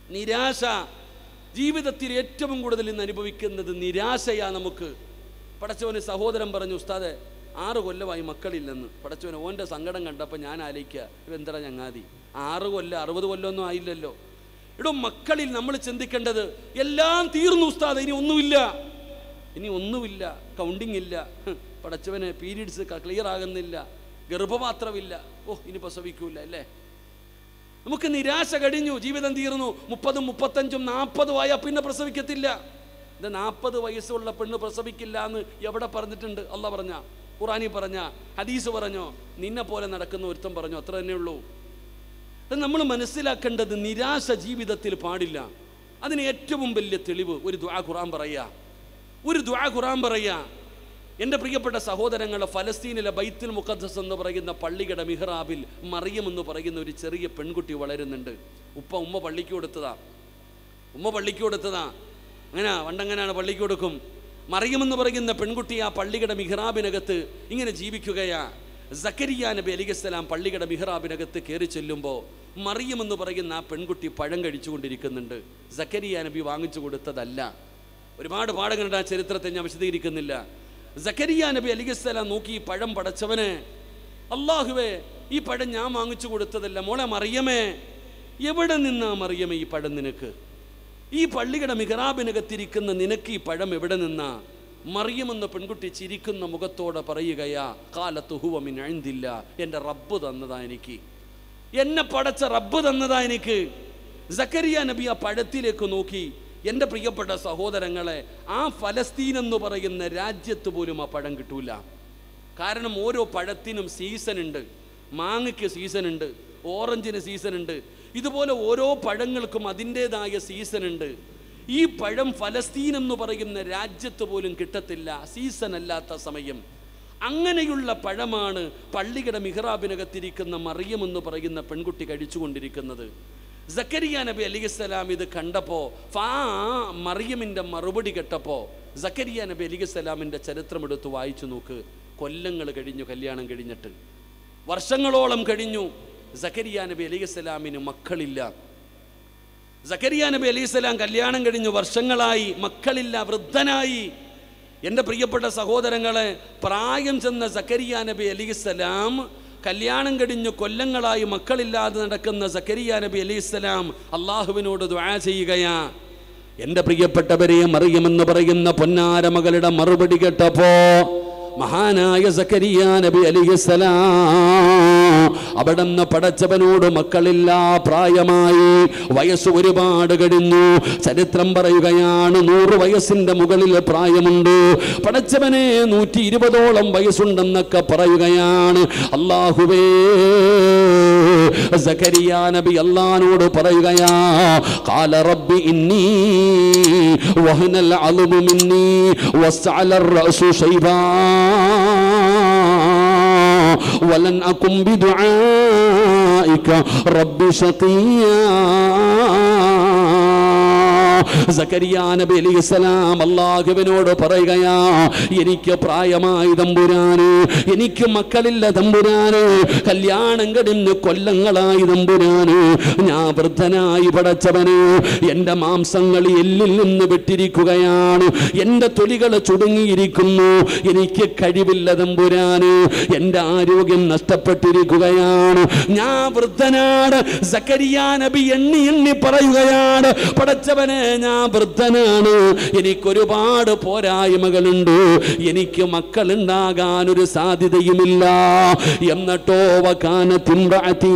നിരാശ ജീവിതത്തിൽ ഏറ്റവും കൂടുതൽ ഇന്ന് അനുഭവിക്കുന്നത് നിരാശയാ നമുക്ക് പടച്ചവന് സഹോദരൻ പറഞ്ഞു ഉസ്താദെ ആറ് കൊല്ലമായി മക്കളില്ലെന്ന് പടച്ചവന് ഓൻ്റെ സങ്കടം കണ്ടപ്പോൾ ഞാൻ ആലോചിക്കുക ഇവെന്തറ ചങ്ങാതി ആറ് കൊല്ലം അറുപത് കൊല്ലമൊന്നും ആയില്ലല്ലോ ഇവിടെ മക്കളിൽ നമ്മൾ ചിന്തിക്കേണ്ടത് എല്ലാം തീർന്നു ഉസ്താദ് ഇനി ഒന്നുമില്ല ഇനി ഒന്നുമില്ല കൗണ്ടിങ് ഇല്ല ഹ്, പടച്ചവന് പീരീഡ്സ് ക്ലിയർ ആകുന്നില്ല ഗർഭപാത്രമില്ല ഓ ഇനി പ്രസവിക്കൂല അല്ലേ നമുക്ക് നിരാശ കഴിഞ്ഞു ജീവിതം തീർന്നു മുപ്പതും മുപ്പത്തഞ്ചും നാൽപ്പതും ആയാൽ പിന്നെ പ്രസവിക്കത്തില്ല ഇത് നാൽപ്പത് വയസ്സുള്ള പെണ്ണ് പ്രസവിക്കില്ല എന്ന് എവിടെ പറഞ്ഞിട്ടുണ്ട് അല്ല പറഞ്ഞ ഖുറാനി പറഞ്ഞ ഹദീസ് പറഞ്ഞോ നിന്നെ പോലെ നടക്കുന്ന ഒരുത്തം പറഞ്ഞോ അത്ര തന്നെ ഉള്ളൂ നമ്മൾ മനസ്സിലാക്കേണ്ടത് നിരാശ ജീവിതത്തിൽ പാടില്ല അതിന് ഏറ്റവും വലിയ തെളിവ് ഒരു ദുആ ഖുറാൻ പറയുക ഒരു ദുആ ഖുറാൻ പറയുക എൻ്റെ പ്രിയപ്പെട്ട സഹോദരങ്ങളെ ഫലസ്തീനിലെ ബൈത്തുൽ മുഖദ്ദസ് എന്ന് പറയുന്ന പള്ളിയുടെ മിഹ്റാബിൽ മറിയം എന്ന് പറയുന്ന ഒരു ചെറിയ പെൺകുട്ടി വളരുന്നുണ്ട് ഉപ്പ ഉമ്മ പള്ളിക്ക് കൊടുത്തതാ ഉമ്മ പള്ളിക്ക് കൊടുത്തതാ അങ്ങനെ പണ്ടങ്ങനെയാണ് പള്ളിക്ക് കൊടുക്കും മറിയമെന്ന് പറയുന്ന പെൺകുട്ടി ആ പള്ളിയുടെ മിഹ്റാബിനകത്ത് ഇങ്ങനെ ജീവിക്കുകയാ സക്കരിയ നബി അലിഗസ്സലാം പള്ളിയുടെ മിഹ്റാബിനകത്ത് കയറി ചെല്ലുമ്പോൾ മറിയമെന്ന് പറയുന്ന ആ പെൺകുട്ടി പഴം കഴിച്ചുകൊണ്ടിരിക്കുന്നുണ്ട് സക്കരിയ നബി വാങ്ങിച്ചു കൊടുത്തതല്ല ഒരുപാട് പാഠങ്ങളുടെ ആ ചരിത്രത്തെ ഞാൻ വിശദീകരിക്കുന്നില്ല സക്കരിയ നബി അലിഗസ്സലാം നോക്കി ഈ പഴം പടച്ചവനെ അള്ളാഹുവേ ഈ പഴം ഞാൻ വാങ്ങിച്ചു കൊടുത്തതല്ല മോളെ മറിയമേ എവിടെ നിന്നാ മറിയമേ ഈ പഴം നിനക്ക് ഈ പള്ളിയുടെ മിഹറാബിനകത്തിരിക്കുന്ന നിനക്ക് ഈ പഴം എവിടെ നിന്നാ മറിയമെന്ന പെൺകുട്ടി ചിരിക്കുന്ന മുഖത്തോടെ പറയുകയാ കാലത്ത് ഹുവമിൻ അഴുന്നില്ല എൻ്റെ റബ്ബ് തന്നതാ എനിക്ക് എന്നെ പടച്ച റബ്ബ് തന്നതാ എനിക്ക് സക്കരിയ നബി ആ പഴത്തിലേക്ക് നോക്കി എൻ്റെ പ്രിയപ്പെട്ട സഹോദരങ്ങളെ ആ ഫലസ്തീൻ എന്ന് പറയുന്ന രാജ്യത്ത് പോലും ആ പഴം കിട്ടൂല കാരണം ഓരോ പഴത്തിനും സീസൺ ഉണ്ട് മാങ്ങയ്ക്ക് സീസൺ ഉണ്ട് ഓറഞ്ചിന് സീസൺ ഉണ്ട് ഇതുപോലെ ഓരോ പഴങ്ങൾക്കും അതിൻ്റെതായ സീസൺ ഉണ്ട് ഈ പഴം ഫലസ്തീൻ എന്ന് പറയുന്ന രാജ്യത്ത് പോലും കിട്ടത്തില്ല സീസൺ അല്ലാത്ത സമയം അങ്ങനെയുള്ള പഴമാണ് പള്ളിയുടെ മിഹ്റാബിനകത്തിരിക്കുന്ന മറിയം എന്ന് പറയുന്ന പെൺകുട്ടി കഴിച്ചുകൊണ്ടിരിക്കുന്നത് സക്കരിയ നബി അലിഖിസ്സലാം ഇത് കണ്ടപ്പോൾ ഫാ മറിയമിൻ്റെ മറുപടി കേട്ടപ്പോൾ സക്കരിയ നബി അലിഖിസ്സലാമിൻ്റെ ചരിത്രം എടുത്ത് വായിച്ചു നോക്ക് കൊല്ലങ്ങൾ കഴിഞ്ഞു കല്യാണം കഴിഞ്ഞിട്ട് വർഷങ്ങളോളം കഴിഞ്ഞു സക്കരിയ നബി അലിഖിസ്സലാമിന് മക്കളില്ല സക്കരിയ നബി അലിസ്ലാം കല്യാണം കഴിഞ്ഞു വർഷങ്ങളായി മക്കളില്ല വൃദ്ധനായി എൻ്റെ പ്രിയപ്പെട്ട സഹോദരങ്ങളെ പ്രായം ചെന്ന സക്കരിയ നബി അലിസ്ലാം കല്യാണം കഴിഞ്ഞു കൊല്ലങ്ങളായി മക്കളില്ലാതെ നടക്കുന്ന സക്കരിയ നബി അലിസ്ലാം അള്ളാഹുവിനോട് ദുആ ചെയ്യുകയാ എൻ്റെ പ്രിയപ്പെട്ടവരെ മറിയുമെന്ന് പറയുന്ന പൊന്നാര മകളുടെ മറുപടി കേട്ടപ്പോ മഹാനായ സക്കരിയ നബി അലിഹിസലാം അവിടുന്ന് പടച്ചവനോട് മക്കളില്ല പ്രായമായി വയസ്സ് ഒരുപാട് കഴിഞ്ഞു ചരിത്രം പറയുകയാണ് നൂറ് വയസ്സിന്റെ മുകളിൽ പ്രായമുണ്ട് പടച്ചവനെ നൂറ്റി ഇരുപതോളം വയസ്സുണ്ടെന്നൊക്കെ പറയുകയാണ് അള്ളാഹുവേ സക്കരിയ നബി അള്ളഹാനോട് പറയുകയാ കാല റബ്ബി ഇന്നി വഹനൽ അളുമു മിന്നി വസ്അലർ റഅസു ശൈബാ ولن أكن بدعائك رب شقيا സക്കരിയ നബി അലിസ്ലാം അള്ളാഹുവിനോട് പറയുകയാ എനിക്ക് പ്രായമായി തമ്പുരാന് എനിക്ക് മക്കളില്ല തമ്പുരാന് കല്യാണം കഴിഞ്ഞ് കൊല്ലങ്ങളായി തമ്പുരാന് ഞാൻ വൃദ്ധനായി പടച്ചവന് എൻ്റെ മാംസങ്ങൾ എല്ലിൽ നിന്ന് വിട്ടിരിക്കുകയാണ് എൻ്റെ തൊലികൾ ചുടുങ്ങിയിരിക്കുന്നു എനിക്ക് കഴിവില്ല തമ്പുരാന് എൻ്റെ ആരോഗ്യം നഷ്ടപ്പെട്ടിരിക്കുകയാണ് ഞാൻ വൃദ്ധനാണ് സക്കരിയ നബി എണ്ണി എണ്ണി പറയുകയാണ് പടച്ചവനെ ഞാൻ വൃദ്ധനാണ് എനിക്കൊരുപാട് പോരായ്മകളുണ്ട് എനിക്ക് മക്കളുണ്ടാകാൻ ഒരു സാധ്യതയുമില്ല എന്നിട്ടോ വക്കാനത്തിൻ്റെ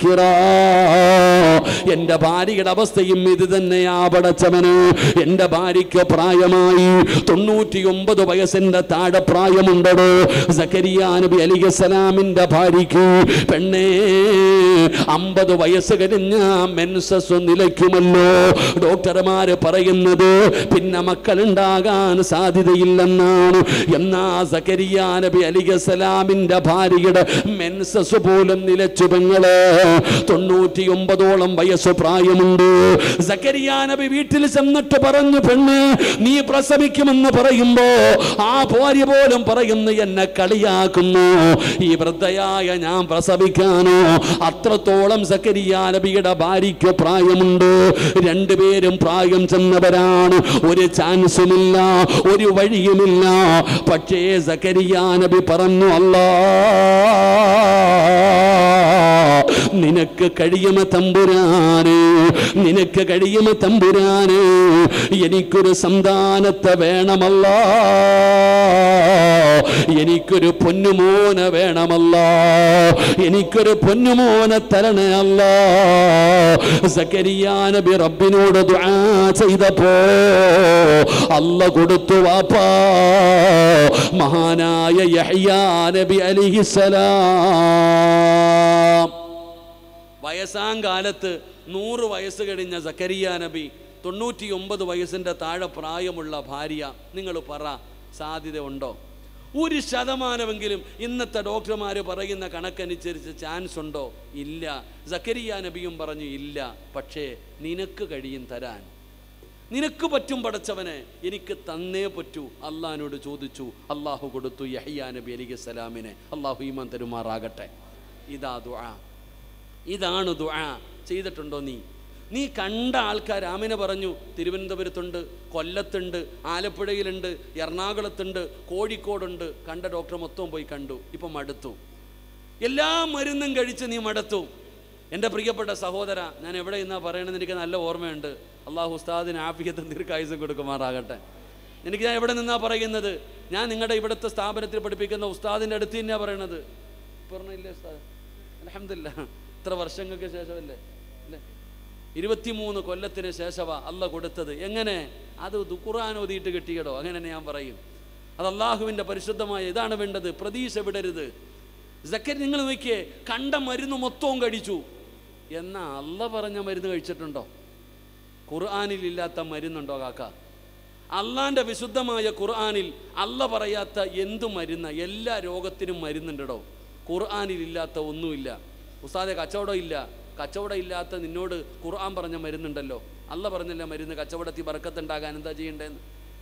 എൻ്റെ ഭാര്യയുടെ അവസ്ഥയും ഇത് തന്നെയാ പടച്ചവന് എൻ്റെ ഭാര്യയ്ക്ക് പ്രായമായി തൊണ്ണൂറ്റി ഒമ്പത് വയസ്സിൻ്റെ താഴെ പ്രായമുണ്ടോ സക്കരിയ നബി അലിഗസലാമിൻ്റെ ഭാര്യയ്ക്ക് പെണ്ണേ അമ്പത് വയസ്സ് കഴിഞ്ഞ മെൻസസ് നിലയ്ക്കുമല്ലോ ഡോക്ടർമാര് പറ പറയുന്നത് പിന്നെ മക്കളുണ്ടാകാൻ സാധ്യതയില്ലെന്നാണ് എന്നാ സക്കരിയ നബി അലിഗസലാമിന്റെ ഭാര്യയുടെ മെൻസസ് പോലും നിലച്ചു പെങ്ങള് തൊണ്ണൂറ്റിയൊമ്പതോളം വയസ്സ് പ്രായമുണ്ട് സക്കരിയ നബി വീട്ടിൽ ചെന്നിട്ട് പറഞ്ഞു പെണ്ണ് നീ പ്രസവിക്കുമെന്ന് പറയുമ്പോ ആ ഭാര്യ പോലും പറയുന്നു എന്നെ കളിയാക്കുന്നു ഈ വൃദ്ധയായ ഞാൻ പ്രസവിക്കാനോ അത്രത്തോളം സക്കരിയ നബിയുടെ ഭാര്യയ്ക്ക് പ്രായമുണ്ട് രണ്ടുപേരും പ്രായം ചെന്നവരാണ് ഒരു ചാൻസുമില്ല ഒരു വഴിയുമില്ല പക്ഷേ സക്കരിയ നബി പറഞ്ഞു അല്ലാ നിനക്ക് കഴിയുമ തമ്പുരാന് നിനക്ക് കഴിയുമ തമ്പുരാന് എനിക്കൊരു സന്താനത്തെ വേണമല്ല എനിക്കൊരു പൊന്നുമോന വേണമല്ല എനിക്കൊരു പൊന്നുമോനെ തരണേ അല്ല സക്കരിയ നബി റബ്ബിനോട് ദുആ ചെയ്തപ്പോ അല്ല കൊടുത്തു വാപ്പാ മഹാനായ യഹ്യാ നബി അലിഹിസലാം വയസ്സാം കാലത്ത് നൂറ് വയസ്സ് കഴിഞ്ഞ സക്കരിയ നബി തൊണ്ണൂറ്റി ഒമ്പത് വയസ്സിൻ്റെ താഴെ പ്രായമുള്ള ഭാര്യ നിങ്ങൾ പറ സാധ്യത ഉണ്ടോ ഒരു ശതമാനമെങ്കിലും ഇന്നത്തെ ഡോക്ടർമാർ പറയുന്ന കണക്കനുസരിച്ച് ചാൻസ് ഉണ്ടോ ഇല്ല സക്കരിയ നബിയും പറഞ്ഞു ഇല്ല പക്ഷേ നിനക്ക് കഴിയും തരാൻ നിനക്ക് പറ്റും പടച്ചവനെ എനിക്ക് തന്നേ പറ്റൂ അള്ളഹാനോട് ചോദിച്ചു അള്ളാഹു കൊടുത്തു യഹ്യാ നബി അലിഖി സലാമിനെ അള്ളാഹു ഈമാൻ തരുമാറാകട്ടെ ഇതാ ദുആ ഇതാണ് ദുആ ചെയ്തിട്ടുണ്ടോ നീ നീ കണ്ട ആൾക്കാർ ആമിന പറഞ്ഞു തിരുവനന്തപുരത്തുണ്ട് കൊല്ലത്തുണ്ട് ആലപ്പുഴയിലുണ്ട് എറണാകുളത്തുണ്ട് കോഴിക്കോടുണ്ട് കണ്ട ഡോക്ടർ മൊത്തം പോയി കണ്ടു ഇപ്പം മടുത്തു എല്ലാ മരുന്നും കഴിച്ച് നീ മടുത്തു എൻ്റെ പ്രിയപ്പെട്ട സഹോദര ഞാൻ എവിടെ ഇന്നാ പറയണമെന്ന് എനിക്ക് നല്ല ഓർമ്മയുണ്ട് അള്ളാഹു ഉസ്താദിന് ആഫിയത്തും ദീർഘായുസം കൊടുക്കുമാറാകട്ടെ എനിക്ക് ഞാൻ എവിടെ നിന്നാ പറയുന്നത് ഞാൻ നിങ്ങളുടെ ഇവിടുത്തെ സ്ഥാപനത്തിൽ പഠിപ്പിക്കുന്ന ഉസ്താദിൻ്റെ അടുത്ത് തന്നെയാണ് പറയണത് പറഞ്ഞില്ലേ ഉസ്താദ് അലഹമില്ല ഇത്ര വർഷങ്ങൾക്ക് ശേഷമല്ലേ അല്ലേ ഇരുപത്തിമൂന്ന് കൊല്ലത്തിന് ശേഷമാ അല്ല കൊടുത്തത് എങ്ങനെ അത് ദു- ഖുർആൻ ഓതിയിട്ട് കിട്ടിയടോ അങ്ങനെ തന്നെ ഞാൻ പറയും അത് അള്ളാഹുവിൻ്റെ പരിശുദ്ധമായ ഇതാണ് വേണ്ടത് പ്രതീക്ഷ വിടരുത് സക്കരി നിങ്ങൾ നോക്കിയേ കണ്ട മരുന്ന് മൊത്തവും കഴിച്ചു എന്നാ അല്ല പറഞ്ഞ മരുന്ന് കഴിച്ചിട്ടുണ്ടോ ഖുർആാനിൽ ഇല്ലാത്ത മരുന്നുണ്ടോ കാക്ക അള്ളാന്റെ വിശുദ്ധമായ ഖുർആാനിൽ അല്ല പറയാത്ത എന്തു മരുന്ന് എല്ലാ രോഗത്തിനും മരുന്നുണ്ടോ ഖുർആാനിൽ ഇല്ലാത്ത ഒന്നുമില്ല ഉസ്താദെ കച്ചവടം ഇല്ല കച്ചവടം ഇല്ലാത്ത നിന്നോട് ഖുർആൻ പറഞ്ഞ മരുന്നുണ്ടല്ലോ അല്ല പറഞ്ഞല്ല മരുന്ന് കച്ചവടത്തിൽ ബർക്കത്തുണ്ടാകാൻ എന്താ ചെയ്യേണ്ടതെന്ന്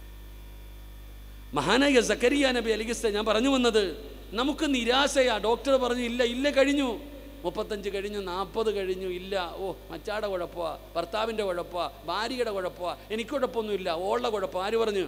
മഹാനായ സക്കരിയ നബി അലിഗിസ്ത ഞാൻ പറഞ്ഞു വന്നത് നമുക്ക് നിരാശയാ ഡോക്ടർ പറഞ്ഞു ഇല്ല ഇല്ല കഴിഞ്ഞു മുപ്പത്തഞ്ച് കഴിഞ്ഞു നാൽപ്പത് കഴിഞ്ഞു ഇല്ല ഓ മച്ചാടെ കുഴപ്പമാ ഭർത്താവിൻ്റെ കുഴപ്പമാ ഭാര്യയുടെ കുഴപ്പമാ എനിക്ക് കുഴപ്പമൊന്നുമില്ല ഓളുടെ കുഴപ്പം ആര് പറഞ്ഞു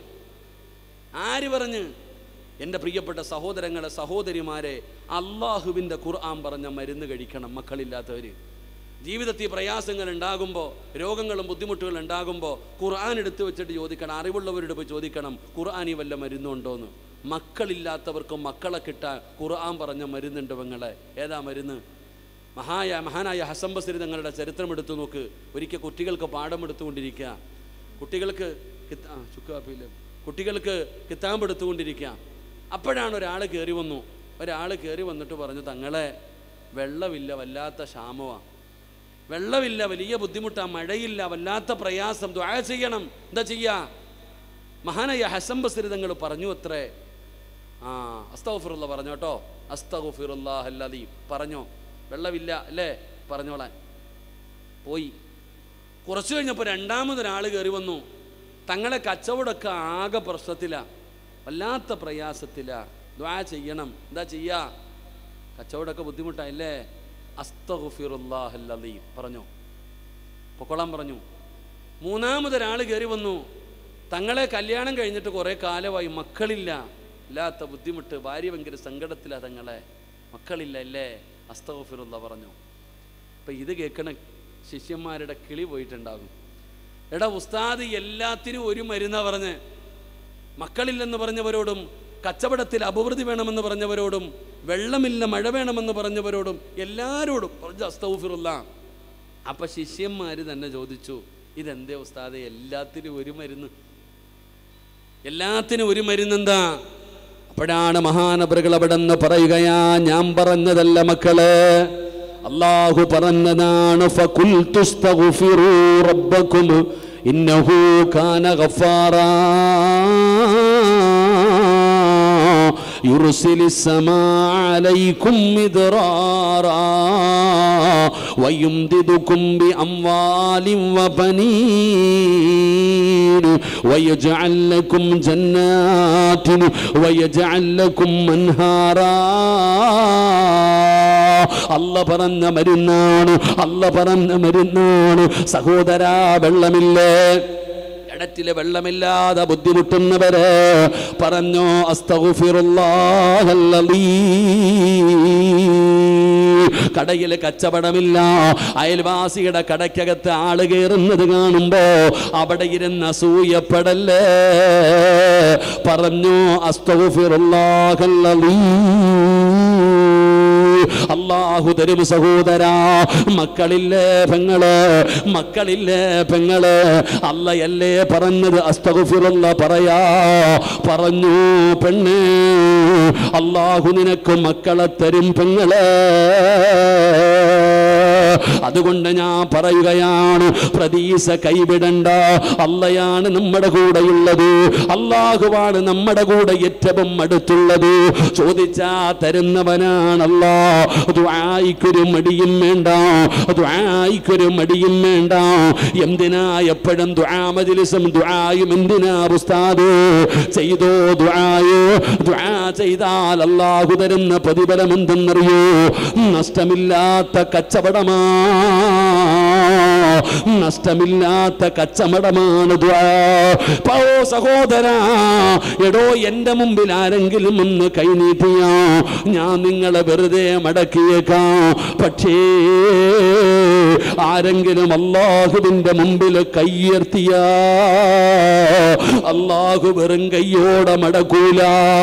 ആര് പറഞ്ഞ് എൻ്റെ പ്രിയപ്പെട്ട സഹോദരങ്ങളെ സഹോദരിമാരെ അള്ളാഹുവിൻ്റെ ഖുർആൻ പറഞ്ഞ മരുന്ന് കഴിക്കണം മക്കളില്ലാത്തവർ ജീവിതത്തിൽ പ്രയാസങ്ങൾ ഉണ്ടാകുമ്പോൾ രോഗങ്ങളും ബുദ്ധിമുട്ടുകളും ഉണ്ടാകുമ്പോൾ ഖുർആൻ എടുത്തു വെച്ചിട്ട് ചോദിക്കണം അറിവുള്ളവരോട് പോയി ചോദിക്കണം ഖുർആൻ ഈ വല്ല മരുന്നുണ്ടോന്ന് മക്കളില്ലാത്തവർക്ക് മക്കളെ കിട്ടാൻ ഖുർആൻ പറഞ്ഞ മരുന്നുണ്ട് പെങ്ങളെ ഏതാ മരുന്ന് മഹായ മഹാനായ ഹസൻ ബസരി തങ്ങളുടെ ചരിത്രം എടുത്തു നോക്ക് ഒരിക്കൽ കുട്ടികൾക്ക് പാഠം എടുത്തുകൊണ്ടിരിക്കുക കുട്ടികൾക്ക് കിത്ത- ആ, ചുക്ക് കാപ്പിയില്ല കുട്ടികൾക്ക് കിതാബ് എടുത്തുകൊണ്ടിരിക്കുക അപ്പോഴാണ് ഒരാൾ കയറി വന്നു ഒരാൾ കയറി വന്നിട്ട് പറഞ്ഞു തങ്ങളെ വെള്ളമില്ല വല്ലാത്ത ക്ഷാമമാണ് വെള്ളമില്ല വലിയ ബുദ്ധിമുട്ടാ മഴയില്ല വല്ലാത്ത പ്രയാസം ദ്വാ ചെയ്യണം എന്താ ചെയ്യാ മഹാനായ ഹസൻ ബസരി തങ്ങൾ പറഞ്ഞു അത്രേ ആ അസ്തഫിറുള്ള പറഞ്ഞു കേട്ടോ അസ്തഫിറുല്ലാഹല്ലീ പറഞ്ഞോ വെള്ളമില്ല അല്ലേ പറഞ്ഞോളാൻ പോയി കുറച്ചു കഴിഞ്ഞപ്പോൾ രണ്ടാമതൊരാൾ കയറി വന്നു തങ്ങളെ കച്ചവടമൊക്കെ ആകെ പ്രശ്നത്തിലാ വല്ലാത്ത പ്രയാസത്തിലാ ദ്വാ ചെയ്യണം എന്താ ചെയ്യാ കച്ചവടമൊക്കെ ബുദ്ധിമുട്ടായില്ലേ അസ്തഫിറുല്ലാഹല്ലീ പറഞ്ഞോ പൊക്കോളാൻ പറഞ്ഞു മൂന്നാമതൊരാൾ കയറി വന്നു തങ്ങളെ കല്യാണം കഴിഞ്ഞിട്ട് കുറേ കാലമായി മക്കളില്ല ഇല്ലാത്ത ബുദ്ധിമുട്ട് ഭാര്യ ഭയങ്കര സങ്കടത്തിലാ തങ്ങളെ മക്കളില്ല അല്ലേ അസ്തഫിറുള്ള പറഞ്ഞു അപ്പം ഇത് കേൾക്കണ ശിഷ്യന്മാരുടെ കിളി പോയിട്ടുണ്ടാകും എടാ ഉസ്താദ് എല്ലാത്തിനും ഒരു മരുന്നാ പറഞ്ഞ് മക്കളില്ലെന്ന് പറഞ്ഞവരോടും കച്ചവടത്തിൽ അഭിവൃദ്ധി വേണമെന്ന് പറഞ്ഞവരോടും വെള്ളമില്ല മഴ വേണമെന്ന് പറഞ്ഞവരോടും എല്ലാവരോടും പറഞ്ഞു അസ്തൗഫിറുള്ള അപ്പൊ ശിഷ്യന്മാർ തന്നെ ചോദിച്ചു ഇതെന്തേ ഉസ്താദെ എല്ലാത്തിനും ഒരു മരുന്ന് എല്ലാത്തിനും ഒരു മരുന്നെന്താ അപ്പോഴാണ് മഹാനബറുകൾ അവിടെ നിന്ന് പറയുകയാ ഞാൻ പറഞ്ഞതല്ല മക്കളെ അള്ളാഹു പറഞ്ഞതാണ് ഫഖുൽതു സ്തഗ്ഫിറൂ റബ്ബക്കും ഇന്നഹു കാന ഗഫാറാ يرسل السماء عليكم مدرارا ويمددكم بأموال وبنين ويجعل لكم جنات ويجعل لكم أنهارا അല്ല പറഞ്ഞ മരുന്നാണ് അല്ല പറഞ്ഞ മരുന്നാണ് സഹോദരാ വെള്ളമില്ലേ കിണറ്റില് വെള്ളമില്ലാതെ ബുദ്ധിമുട്ടുന്നവര് പറഞ്ഞോ കടയിൽ കച്ചവടമില്ല അയൽവാസിയുടെ കടയ്ക്കകത്ത് ആള് കയറുന്നത് കാണുമ്പോ അവിടെ ഇരുന്ന് അസൂയപ്പെടല്ലേ പറഞ്ഞു അസ്തഫിറുല്ലാഹല്ലീ അള്ളാഹു തരും സഹോദര മക്കളില്ലേ പെങ്ങള് മക്കളില്ലേ പെങ്ങള് അല്ലയല്ലേ പറഞ്ഞത് അസ്തഗുഫിറുള്ള പറയാ പറഞ്ഞു പെണ്ണ് അള്ളാഹു നിനക്ക് മക്കളെ തരും പെങ്ങള് അതുകൊണ്ട് ഞാൻ പറയുകയാണ് പ്രതീക്ഷ കൈവിടണ്ട അല്ലയാണ് നമ്മുടെ കൂടെയുള്ളത് അള്ളാഹുവാണ് നമ്മുടെ കൂടെ ഏറ്റവും അടുത്തുള്ളത് ചോദിച്ചാ തരുന്നവനാണല്ലോ ദ്വായിക്കൊരു മടിയും വേണ്ട ദ്വായിക്കൊരു മടിയും വേണ്ട എന്തിനാ എപ്പോഴും ദ്വാമതിലിസം ദ്വായും എന്തിനാ ഉസ്താദ് ചെയ്തോ ദ്വായോ ദ്വാ ചെയ്താൽ അള്ളാഹു തരുന്ന പ്രതിഫലം എന്തെന്നറിയോ നഷ്ടമില്ലാത്ത കച്ചവടമാ നഷ്ടമില്ലാത്ത കച്ചവടമാണ് ദ്വാ പോ സഹോദര എടോ എന്റെ മുമ്പിൽ ആരെങ്കിലും ഒന്ന് കൈനീട്ടിയാ ഞാൻ നിങ്ങളെ വെറുതെ മടക്കിയേക്കാം പക്ഷേ ആരെങ്കിലും അള്ളാഹുവിന്റെ മുമ്പിൽ കയ്യർത്തിയ അള്ളാഹു വെറും കയ്യോടെ മടക്കൂല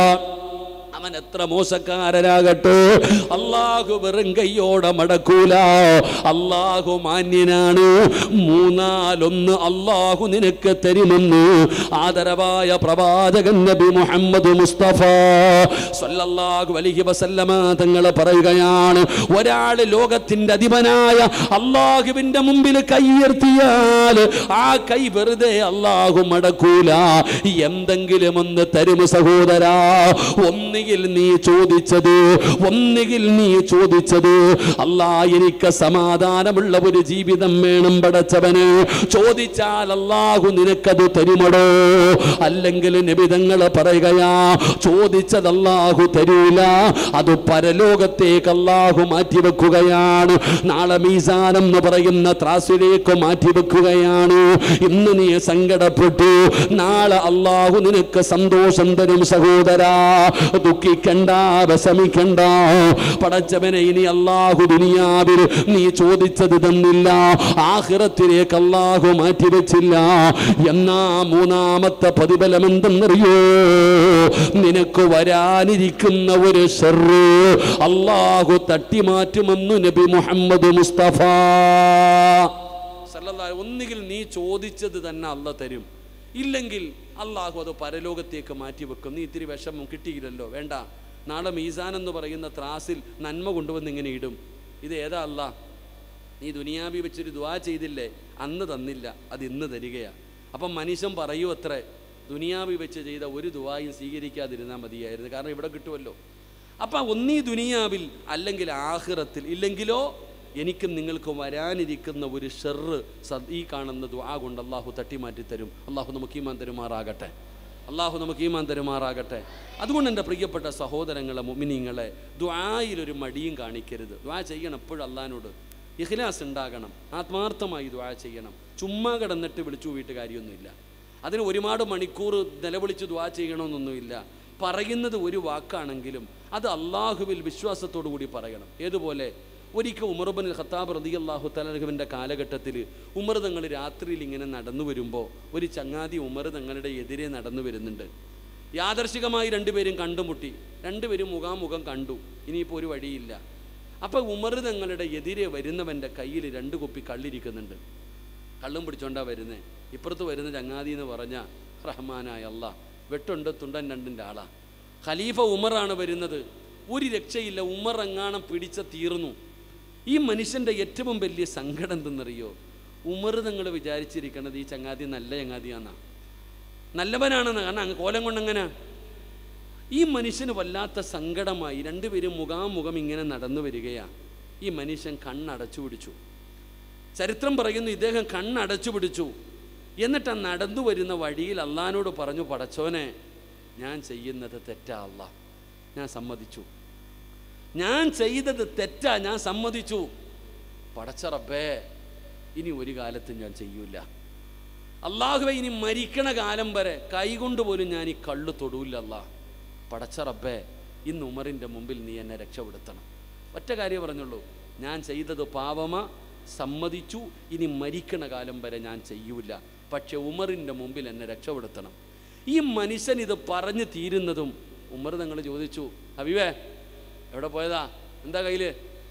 അവൻ എത്ര മോശക്കാരനാകട്ടെ അള്ളാഹു വെറും കയ്യോടെ മടക്കൂല അള്ളാഹു മാന്യനാണ് മൂന്നാലൊന്ന് അള്ളാഹു നിനക്ക് തരുമെന്ന് ആദരവായ പ്രവാചകൻ നബി മുഹമ്മദ് മുസ്തഫ സല്ലല്ലാഹു അലൈഹി വസല്ലമ തങ്ങൾ പറയുകയാണ് ഒരാൾ ലോകത്തിന്റെ അധിപനായ അള്ളാഹുവിന്റെ മുമ്പിൽ കൈയുയർത്തിയാൽ ആ കൈ വെറുതെ അള്ളാഹു മടക്കൂല എന്തെങ്കിലും ഒന്ന് തരും സഹോദരാ ഒന്നുകിൽ നീ ചോദിച്ചത് ഒന്നുകിൽ നീ ചോദിച്ചത് അല്ലാ എനിക്ക് സമാധാനമുള്ള ഒരു ജീവിതം വേണം പടച്ചവന് ചോദിച്ചാൽ അള്ളാഹു നിനക്കത് തരുമടോ അല്ലെങ്കിൽ നിബിതങ്ങൾ പറയുകയാ ചോദിച്ചത് അള്ളാഹു തരൂല അത് പരലോകത്തേക്ക് അള്ളാഹു മാറ്റിവെക്കുകയാണ് നാളെ മീസാനം എന്ന് പറയുന്ന ത്രാസിലേക്ക് മാറ്റിവെക്കുകയാണ് ഇന്ന് നീ സങ്കടപ്പെട്ടു നാളെ അള്ളാഹു നിനക്ക് സന്തോഷം തരും സഹോദരാ ദുഃഖിക്കണ്ട വിഷമിക്കണ്ട പടച്ചവനെ ഇനി അള്ളാഹു ദുനിയാവിൽ നീ ചോദിച്ചത് തന്നില്ല ആഹിറത്തിലേക്ക് അള്ളാഹു മാറ്റിവെച്ചില്ല എന്നാ മൂന്നാമത്തെ പ്രതിഫലം എന്തെന്നറിയോ നിനക്ക് വരാനിരിക്കുന്ന ഒരു ഷെറ് അള്ളാഹു തട്ടിമാറ്റുമെന്നു നബി മുഹമ്മദ് മുസ്തഫ സല്ലല്ലാഹു ഒന്നുകിൽ നീ ചോദിച്ചത് തന്നെ അല്ല തരും ഇല്ലെങ്കിൽ അള്ളാഹു അത് പരലോകത്തേക്ക് മാറ്റി വെക്കും നീ ഇത്തിരി വിഷമം കിട്ടിയില്ലല്ലോ വേണ്ട നാളെ മീസാൻ എന്ന് പറയുന്ന ത്രാസിൽ നന്മ കൊണ്ടുവന്ന് ഇങ്ങനെ ഇടും ഇത് ഏതാ അല്ല നീ ദുനിയാബി വെച്ചൊരു ദുവാ ചെയ്തില്ലേ അന്ന് തന്നില്ല അത് ഇന്ന് തരികയാ അപ്പം മനുഷ്യൻ പറയൂ അത്രേ ദുനിയാബി വെച്ച് ചെയ്ത ഒരു ദുവായും സ്വീകരിക്കാതിരുന്നാൽ മതിയായിരുന്നു കാരണം ഇവിടെ കിട്ടുമല്ലോ അപ്പം ഒന്നീ ദുനിയാവിൽ അല്ലെങ്കിൽ ആഹിറത്തിൽ ഇല്ലെങ്കിലോ എനിക്കും നിങ്ങൾക്കും വരാനിരിക്കുന്ന ഒരു ഷെറ് സദ് ഈ കാണുന്ന ദുആ കൊണ്ട് അള്ളാഹു തട്ടിമാറ്റി തരും അള്ളാഹു നമുക്ക് ഈമാൻ തരുമാറാകട്ടെ അള്ളാഹു നമുക്ക് ഈമാൻ തരുമാറാകട്ടെ അതുകൊണ്ട് എൻ്റെ പ്രിയപ്പെട്ട സഹോദരങ്ങളെ മുമിനിങ്ങളെ ദ്വായിലൊരു മടിയും കാണിക്കരുത് ദ്വാ ചെയ്യണം എപ്പോഴും അള്ളഹാനോട് ഇഖ്ലാസ് ഉണ്ടാകണം ആത്മാർത്ഥമായി ദ്വാ ചെയ്യണം ചുമ്മാ കിടന്നിട്ട് വിളിച്ചു വീട്ട് കാര്യമൊന്നുമില്ല അതിന് ഒരുപാട് മണിക്കൂർ നിലവിളിച്ച് ദ്വാ ചെയ്യണമെന്നൊന്നുമില്ല പറയുന്നത് ഒരു വാക്കാണെങ്കിലും അത് അള്ളാഹുവിൽ വിശ്വാസത്തോടു കൂടി പറയണം ഏതുപോലെ ഒരിക്കൽ ഉമർബൻ ഖത്താബ് റതി അള്ളാഹു തലഹുവിൻ്റെ കാലഘട്ടത്തിൽ ഉമർ തങ്ങൾ രാത്രിയിൽ ഇങ്ങനെ നടന്നു വരുമ്പോൾ ഒരു ചങ്ങാതി ഉമർ തങ്ങളുടെ എതിരെ നടന്നു വരുന്നുണ്ട് യാദർശികമായി രണ്ടുപേരും കണ്ടുമുട്ടി രണ്ടുപേരും മുഖാമുഖം കണ്ടു ഇനിയിപ്പോൾ ഒരു വഴിയില്ല അപ്പോൾ ഉമർ തങ്ങളുടെ എതിരെ വരുന്നവൻ്റെ കയ്യിൽ രണ്ട് കുപ്പി കള്ളിരിക്കുന്നുണ്ട് കള്ളും പിടിച്ചോണ്ടാ വരുന്നേ ഇപ്പുറത്ത് വരുന്ന ചങ്ങാതി എന്ന് പറഞ്ഞ റഹ്മാനായ അല്ല വെട്ടുണ്ട് തുണ്ടൻ രണ്ടിൻ്റെ ആളാ ഖലീഫ ഉമറാണ് വരുന്നത് ഒരു രക്ഷയില്ല ഉമർ എങ്ങാണം പിടിച്ച തീർന്നു ഈ മനുഷ്യൻ്റെ ഏറ്റവും വലിയ സങ്കടം എന്തെന്നറിയോ ഉമർ നിങ്ങൾ വിചാരിച്ചിരിക്കണത് ഈ ചങ്ങാതി നല്ല ചങ്ങാതിയാന്നാ നല്ലവനാണെന്ന് കാരണം അങ്ങ് കോലം കൊണ്ടെങ്ങനെ ഈ മനുഷ്യന് വല്ലാത്ത സങ്കടമായി രണ്ടുപേരും മുഖാമുഖം ഇങ്ങനെ നടന്നു വരികയാണ് ഈ മനുഷ്യൻ കണ്ണടച്ചു പിടിച്ചു ചരിത്രം പറയുന്നു ഇദ്ദേഹം കണ്ണടച്ചു പിടിച്ചു എന്നിട്ട് ആ നടന്നു വരുന്ന വഴിയിൽ അള്ളഹാനോട് പറഞ്ഞു പടച്ചോനെ ഞാൻ ചെയ്യുന്നത് തെറ്റാ അല്ല ഞാൻ സമ്മതിച്ചു ഞാൻ ചെയ്തത് തെറ്റാ ഞാൻ സമ്മതിച്ചു പടച്ച റബ്ബേ ഇനി ഒരു കാലത്തും ഞാൻ ചെയ്യൂല അള്ളാഹുവെ ഇനി മരിക്കണ കാലം വരെ കൈകൊണ്ട് പോലും ഞാൻ ഈ കള്ളു തൊടൂല്ല അല്ലാ പടച്ച റബ്ബേ ഇന്ന് ഉമറിൻ്റെ മുമ്പിൽ നീ എന്നെ രക്ഷപ്പെടുത്തണം ഒറ്റ കാര്യം പറഞ്ഞുള്ളൂ ഞാൻ ചെയ്തത് പാവമ സമ്മതിച്ചു ഇനി മരിക്കണ കാലം വരെ ഞാൻ ചെയ്യൂല പക്ഷെ ഉമറിൻ്റെ മുമ്പിൽ എന്നെ രക്ഷപ്പെടുത്തണം ഈ മനുഷ്യൻ ഇത് പറഞ്ഞു തീരുന്നതും ഉമർ നിങ്ങൾ ചോദിച്ചു ഹബീബേ എവിടെ പോയതാ എന്താ കയ്യിൽ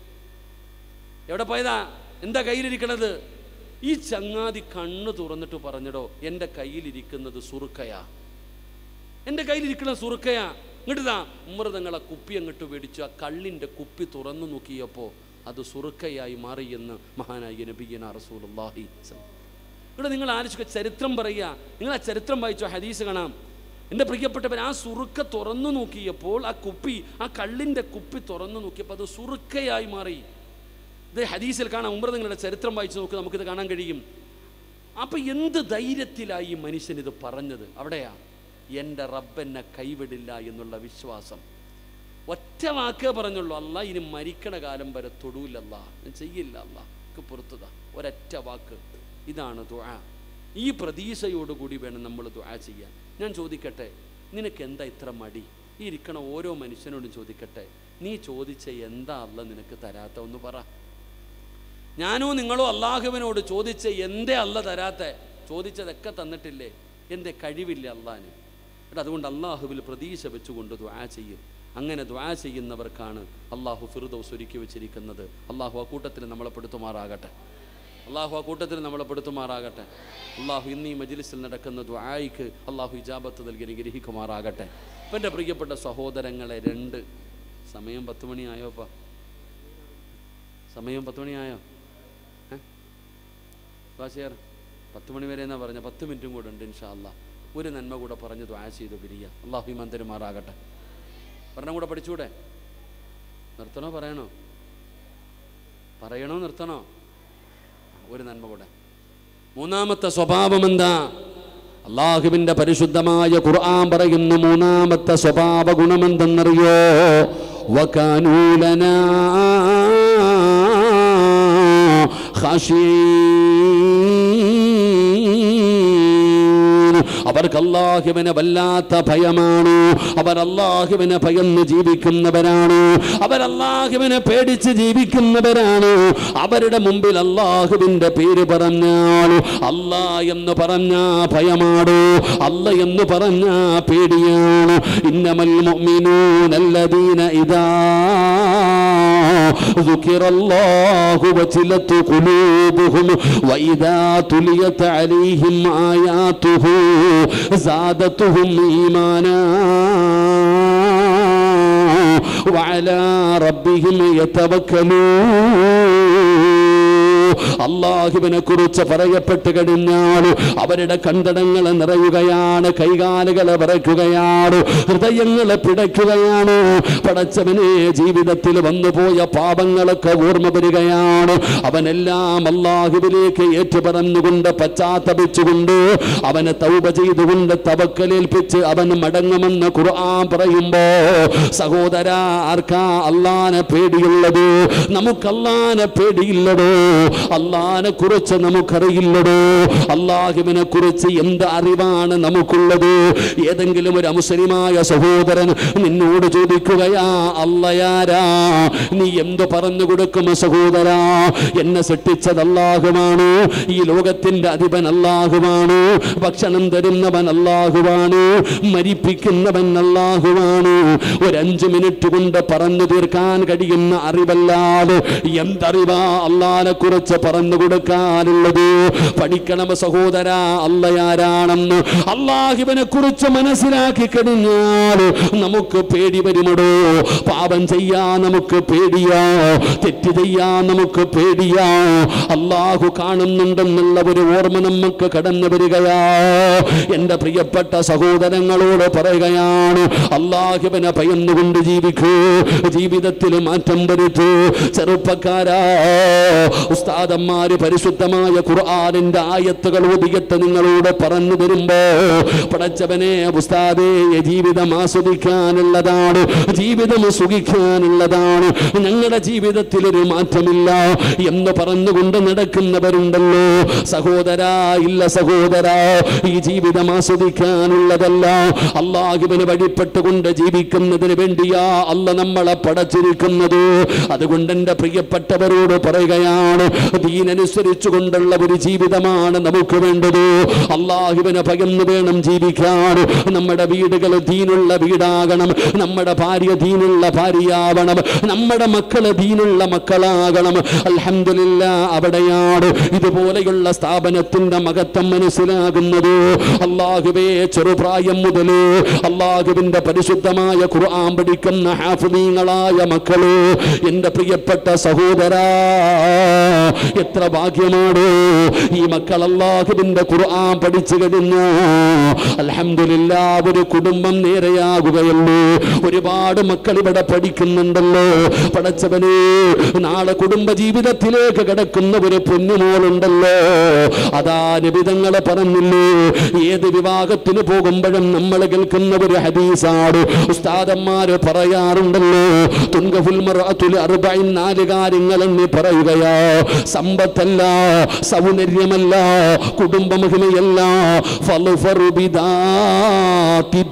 എവിടെ പോയതാ എന്താ കയ്യിലിരിക്കണത് ഈ ചങ്ങാതി കണ്ണ് തുറന്നിട്ട് പറഞ്ഞടോ എൻ്റെ കയ്യിലിരിക്കുന്നത് സുറുക്കയാ എൻ്റെ കയ്യിലിരിക്കുന്ന സുറുക്കയാ ഇങ്ങോട്ടാ ഉമ്മർ തങ്ങളെ കുപ്പി അങ്ങോട്ട് മേടിച്ചു ആ കള്ളിൻ്റെ കുപ്പി തുറന്നു നോക്കിയപ്പോൾ അത് സുറുക്കയായി മാറിയെന്ന് മഹാനായ നബിയന റസൂലുള്ളാഹി ഇവിടെ നിങ്ങൾ ആലോചിക്കുക ചരിത്രം പറയുക നിങ്ങൾ ആ ചരിത്രം വായിച്ചോ ഹദീസ് കാണാം എൻ്റെ പ്രിയപ്പെട്ടവൻ ആ സുറുക്ക തുറന്നു നോക്കിയപ്പോൾ ആ കുപ്പി ആ കള്ളിൻ്റെ കുപ്പി തുറന്നു നോക്കിയപ്പോൾ അത് സുറുക്കയായി മാറി ഇത് ഹദീസിൽ കാണാം ഉമ്ര നിങ്ങളുടെ ചരിത്രം വായിച്ച് നോക്ക് നമുക്കിത് കാണാൻ കഴിയും അപ്പൊ എന്ത് ധൈര്യത്തിലായി ഈ മനുഷ്യൻ ഇത് പറഞ്ഞത് അവിടെയാ എൻ്റെ റബ്ബെന്നെ കൈവിടില്ല എന്നുള്ള വിശ്വാസം ഒറ്റ വാക്കേ പറഞ്ഞുള്ളൂ അല്ല ഇനി മരിക്കണ കാലം വരെ തൊടൂലല്ല ഞാൻ ചെയ്യില്ല അല്ല എനിക്ക് പുറത്തുതാ ഒരൊറ്റ വാക്ക് ഇതാണ് ദുആ ഈ പ്രതീക്ഷയോടുകൂടി വേണം നമ്മൾ ദുആ ചെയ്യാൻ ഞാൻ ചോദിക്കട്ടെ നിനക്ക് എന്താ ഇത്ര മടി ഈ ഇരിക്കണ ഓരോ മനുഷ്യനോടും ചോദിക്കട്ടെ നീ ചോദിച്ച എന്താ അല്ല നിനക്ക് തരാത്ത ഒന്ന് പറ ഞാനോ നിങ്ങളോ അള്ളാഹുവിനോട് ചോദിച്ച എന്തേ അല്ല തരാത്ത ചോദിച്ചതൊക്കെ തന്നിട്ടില്ലേ എൻ്റെ കഴിവില്ല അള്ളാന് എടാ അതുകൊണ്ട് അള്ളാഹുവിൽ പ്രതീക്ഷ വെച്ചുകൊണ്ട് ദ്വാ ചെയ്യും അങ്ങനെ ദ്വാ ചെയ്യുന്നവർക്കാണ് അള്ളാഹു ഫിറുദൗസ് ഒരുക്കി വെച്ചിരിക്കുന്നത് അള്ളാഹു ആ കൂട്ടത്തിൽ നമ്മളെ പെടുത്തുമാറാകട്ടെ അള്ളാഹു ആ കൂട്ടത്തിൽ നമ്മളെ പെടുത്തുമാറാകട്ടെ അള്ളാഹു ഇന്ന് ഈ മജിലിസിൽ നടക്കുന്ന ദ്വായിക്ക് അള്ളാഹു ഇജാബത്ത് നൽകി അനുഗ്രഹിക്കുമാറാകട്ടെ അപ്പം എൻ്റെ പ്രിയപ്പെട്ട സഹോദരങ്ങളെ രണ്ട് സമയം പത്ത് മണിയായോപ്പാ സമയം പത്ത് മണിയായോ ബാസിയാർ പത്ത് മണി വരെ എന്നാ പറഞ്ഞ പത്ത് മിനിറ്റും കൂടെ ഉണ്ട് ഇൻഷാ അല്ലാ ഒരു നന്മ കൂടെ പറഞ്ഞ് ദ്വാ ചെയ്ത് പിരിയ അള്ളാഹു ഇമാൻ തരുമാറാകട്ടെ പറഞ്ഞ കൂടെ പഠിച്ചൂടെ നിർത്തണോ പറയണോ പറയണോ നിർത്തണോ ഒരു നന്മ കൂടെ മൂന്നാമത്തെ സ്വഭാവം എന്താ അള്ളാഹുവിന്റെ പരിശുദ്ധമായ ഖുർആൻ പറയുന്നു മൂന്നാമത്തെ സ്വഭാവ ഗുണമെന്തെന്നറിയോ വകാനൂലനാ ഖാശീൻ അവർക്ക് അള്ളാഹുവിനെ വല്ലാത്ത ഭയമാണ് അവർ അള്ളാഹുവിനെ ഭയന്ന് ജീവിക്കുന്നവരാണ് അവർ അള്ളാഹുവിനെ പേടിച്ച് ജീവിക്കുന്നവരാണ് അവരുടെ മുമ്പിൽ അള്ളാഹുവിന്റെ പേര് പറഞ്ഞാൽ അല്ലാ എന്ന് പറഞ്ഞ ഭയമാണ് അല്ല എന്ന് പറഞ്ഞ പേടിയാണ് ഇന്നമൽ മുഅ്മിനൂനല്ലദീന ഇദാ ذكر الله وجلت قلوبهم وإذا تليت عليهم آياته زادتهم إيمانا وعلى ربهم يتوكلون അള്ളാഹുവിനെ കുറിച്ച് പറയപ്പെട്ട് കഴിഞ്ഞാൽ അവരുടെ കണ്ടടങ്ങൾ നിറയുകയാണ് കൈകാലുകളെ വിറയ്ക്കുകയാണ് ഹൃദയങ്ങളെ പിടയ്ക്കുകയാണ് പടച്ചവനെ ജീവിതത്തിൽ വന്നുപോയ പാപങ്ങളൊക്കെ ഓർമ്മ വരികയാണ് അവനെല്ലാം അള്ളാഹുവിലേക്ക് ഏറ്റുപറഞ്ഞുകൊണ്ട് പശ്ചാത്തപിച്ചുകൊണ്ട് അവനെ തൗപ ചെയ്തുകൊണ്ട് തവക്കലേൽപ്പിച്ച് അവൻ മടങ്ങുമെന്ന് ഖുർആൻ പറയുമ്പോ സഹോദര ആർക്കാ അള്ളാനെ പേടിയുള്ളത് നമുക്ക് അള്ളാനെ പേടിയില്ലടോ അള്ളാനെ കുറിച്ച് നമുക്കറിയില്ലടോ അള്ളാഹുവിനെ കുറിച്ച് എന്ത് അറിവാണ് നമുക്കുള്ളത് ഏതെങ്കിലും ഒരു അമുസ്ലിമായ സഹോദരൻ നിന്നോട് ചോദിക്കുകയാ അല്ലയാരാ നീ എന്ത് പറഞ്ഞു കൊടുക്കും സഹോദരാ എന്നെ സൃഷ്ടിച്ചത് അല്ലാഹുവാണ് ഈ ലോകത്തിന്റെ അധിപൻ അല്ലാഹുവാണ് ഭക്ഷണം തരുന്നവൻ അല്ലാഹുവാണ് മരിപ്പിക്കുന്നവൻ അല്ലാഹുവാണ് ഒരു അഞ്ചു മിനിറ്റ് കൊണ്ട് പറഞ്ഞു തീർക്കാൻ കഴിയുന്ന അറിവല്ലാതെ എന്തറിവാ അള്ളാനെ കുറിച്ച് പറഞ്ഞു കൊടുക്കാനുള്ളത് പഠിക്കണം സഹോദര അല്ലയാരാണെന്ന് അള്ളാഹിബനെ കുറിച്ച് മനസ്സിലാക്കി കഴിഞ്ഞാൽ നമുക്ക് പേടി വരുമടോ പാപം ചെയ്യാൻ നമുക്ക് പേടിയാ തെറ്റ് ചെയ്യാൻ നമുക്ക് പേടിയാ അള്ളാഹു കാണുന്നുണ്ടെന്നുള്ള ഒരു ഓർമ്മ നമുക്ക് കടന്നു വരികയാ എൻ്റെ പ്രിയപ്പെട്ട സഹോദരങ്ങളോട് പറയുകയാണ് അള്ളാഹുബനെ ഭയന്നുകൊണ്ട് ജീവിക്കൂ ജീവിതത്തിൽ മാറ്റം വരുത്തൂ ചെറുപ്പക്കാരാ ഉസ്താദന്മാര് പരിശുദ്ധമായ ഖുർആാനിന്റെ ആയത്തുകൾ ഒതികത്ത് നിങ്ങളോട് പറഞ്ഞു വരുമ്പോ പടച്ചവനെ ഉസ്താദേ ജീവിതം ആസ്വദിക്കാനുള്ളതാണ് ജീവിതം സുഖിക്കാനുള്ളതാണ് ഞങ്ങളുടെ ജീവിതത്തിൽ ഒരു മാറ്റമില്ല എന്ന് പറഞ്ഞുകൊണ്ട് നടക്കുന്നവരുണ്ടല്ലോ സഹോദരാ ഇല്ല സഹോദരാ ഈ ജീവിതം ആസ്വദിക്കാനുള്ളതല്ല അള്ളാഹുവിന് വഴിപ്പെട്ടുകൊണ്ട് ജീവിക്കുന്നതിന് വേണ്ടിയാ അല്ല നമ്മളെ പടച്ചിരിക്കുന്നത് അതുകൊണ്ട് എൻ്റെ പ്രിയപ്പെട്ടവരോട് പറയുകയാണ് ദീനനുസരിച്ചു കൊണ്ടുള്ള ഒരു ജീവിതമാണ് നമുക്ക് വേണ്ടത് അള്ളാഹുവിനെ പകർന്നു വേണം ജീവിക്കാൻ നമ്മുടെ വീടുകൾ ദീനുള്ള വീടാകണം നമ്മുടെ ഭാര്യ ദീനുള്ള ഭാര്യയാവണം നമ്മുടെ മക്കള് ദീനുള്ള മക്കളാകണം അൽഹംദുലില്ല അവിടെയാണ് ഇതുപോലെയുള്ള സ്ഥാപനത്തിന്റെ മഹത്വം മനസ്സിലാകുന്നത് അള്ളാഹുവേ ചെറുപ്രായം മുതൽ അള്ളാഹുവിന്റെ പരിശുദ്ധമായ ഖുർആൻ പഠിക്കുന്ന ഹാഫിദീങ്ങളായ മക്കള് എൻ്റെ പ്രിയപ്പെട്ട സഹോദരാ എത്ര ഭാഗ്യമാണ് ഈ മക്കൾ അള്ളാഹുവിന്റെ ഖുർആൻ പഠിച്ചു കഴിഞ്ഞു അൽഹംദുലില്ല ഒരു കുടുംബം നേരെയാകുകയല്ലോ ഒരുപാട് മക്കൾ ഇവിടെ പഠിക്കുന്നുണ്ടല്ലോ പടച്ചവന് നാളെ കുടുംബ ജീവിതത്തിലേക്ക് കിടക്കുന്ന ഒരു പൊന്നുമോളുണ്ടല്ലോ അതാ നിബിതങ്ങളെ പറഞ്ഞില്ലേ ഏത് വിവാഹത്തിന് പോകുമ്പോഴും നമ്മൾ കേൾക്കുന്ന ഒരു ഹദീസാണ് ഉസ്താദന്മാര് പറയാറുണ്ടല്ലോ തുങ്കഫുൽ മർഅത്തുൽ അർബഈൻ നാല് കാര്യങ്ങൾ എന്ന് പറയുകയാ സമ്പത്തല്ല സൗന്ദര്യമല്ല കുടുംബ മഹിമയല്ല ഫളുഫറു ബിദാത്തി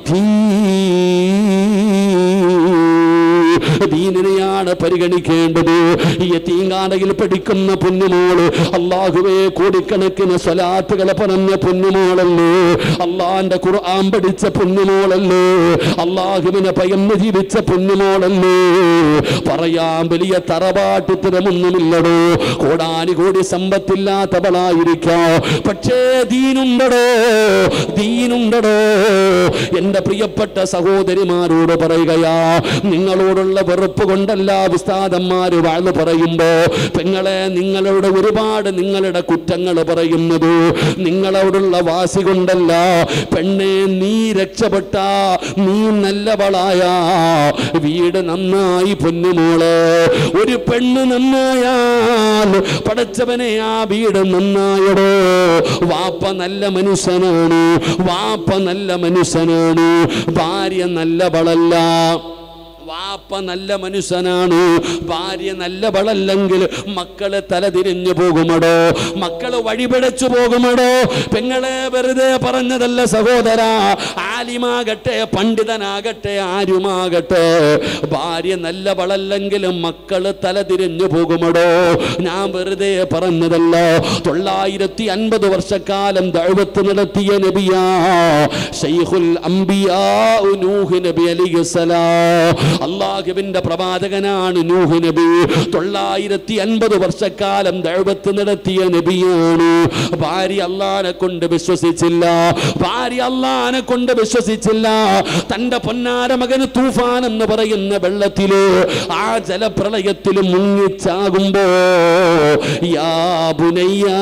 ദീനിനെയാണ് പരിഗണിക്കേണ്ടത് ഈ തീങ്ങാനയിൽ പഠിക്കുന്ന പൊന്നുമോള് അള്ളാഹുവേ കോടിക്കണക്കിന് സ്വലാത്തുകളെ പറഞ്ഞ പൊന്നുമോളല്ലേ അള്ളാന്റെ ഖുർആൻ പഠിച്ച പൊന്നുമോളല്ലേ അള്ളാഹുവിനെ പയന്ന് ജീവിച്ച പൊന്നുമോളല്ലേ പറയാൻ വലിയ തറവാട്ടിത്തരമൊന്നുമില്ലടോ കോടാനി കോടി സമ്പത്തില്ലാത്തവളായിരിക്കാം പക്ഷേ ദീനുണ്ടടോ ദീനുണ്ടടോ എന്റെ പ്രിയപ്പെട്ട സഹോദരിമാരോട് പറയുകയാ നിങ്ങളോടുള്ള വെറുപ്പ് കൊണ്ടല്ല ഉസ്താദന്മാര് വാഴ്ന്നു പറയുമ്പോ പെങ്ങളെ നിങ്ങളുടെ ഒരുപാട് നിങ്ങളുടെ കുറ്റങ്ങൾ പറയുന്നത് നിങ്ങളോടുള്ള വാസി കൊണ്ടല്ല പെണ്ണെ നീ രക്ഷപ്പെട്ട നീ നല്ലവളായ വീട് നന്നായി പൊന്നുമോള് ഒരു പെണ്ണ് നന്നായാൽ പടച്ചവനെ ആ വീട് നന്നായടോ വാപ്പ നല്ല മനുഷ്യനാണ് വാപ്പ നല്ല മനുഷ്യനാണ് ഭാര്യ നല്ലവളല്ല വാപ്പ നല്ല മനുഷ്യനാണ് ഭാര്യ നല്ലവളല്ലെങ്കിൽ മക്കള് തലതിരിഞ്ഞു പോകുമടോ മക്കള് വഴിപിടച്ചു പോകുമടോ പെങ്ങളെ വെറുതെ പറഞ്ഞതല്ല സഹോദര ആലിമാകട്ടെ പണ്ഡിതനാകട്ടെ ആരുമാകട്ടെ ഭാര്യ നല്ലവളല്ലെങ്കിലും മക്കള് തലതിരിഞ്ഞു പോകുമടോ ഞാൻ വെറുതെ പറഞ്ഞതല്ല തൊള്ളായിരത്തി അൻപത് വർഷക്കാലം ദഴുവത്ത് നടത്തിയ നബിയാ ഷെയ്ഖുൽ അംബിയാ നൂഹ് നബി അലിഹുസലാം അള്ളാഹുവിന്റെ പ്രവാചകനാണ് നൂഹ് നബി തൊള്ളായിരത്തി അൻപത് വർഷക്കാലം ദഴുവത്ത് നടത്തിയ നബിയാണ് ഭാര്യ അള്ളാനെ കൊണ്ട് വിശ്വസിച്ചില്ല ഭാര്യ അള്ളാനെ കൊണ്ട് വിശ്വസിച്ചില്ല തന്റെ പൊന്നാര മകന് തൂഫാൻ എന്ന് പറയുന്ന വെള്ളത്തില് ആ ജലപ്രളയത്തിൽ മുങ്ങിച്ചാകുമ്പോ യാ ബുനയ്യാ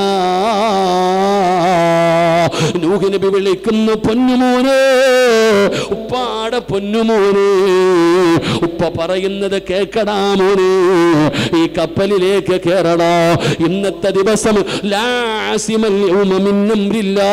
നൂഹ് നബി വിളിക്കുന്നു പൊന്നുമോനെ ഉപ്പാടെ പൊന്നുമോനെ ഉപ്പ പറയുന്നത് കേക്കടാ മോനെ ഈ കപ്പലിലേക്ക് കേറടാ ഇന്നത്തെ ദിവസം ലാസിമൽ യൗമ മിൻ അംരില്ലാ.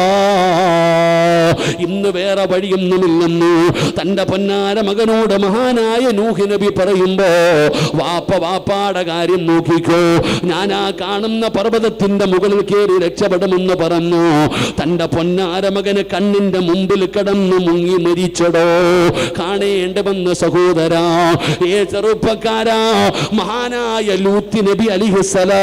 ഇന്ന് വേറെ വഴിയൊന്നുമില്ലെന്ന് തന്റെ പൊന്നാര മകനോട് മഹാനായ നൂഹ് നബി പറയുമ്പോ വാപ്പ വാപ്പാടെ കാര്യം നോക്കിക്കോ ഞാൻ ആ കാണുന്ന പർവ്വതത്തിന്റെ മുകളിൽ കയറി രക്ഷപ്പെടുമെന്ന് പറഞ്ഞു തന്റെ പൊന്നാര മകന് കണ്ണിന്റെ മുമ്പിൽ കിടന്ന് മുങ്ങി മരിച്ചടോ കാണേണ്ടവെന്ന് സഹോദരാ ഏ ചെറുപ്പക്കാരാ മഹാനായ ലൂത്തി നബി അലിഹുസലാ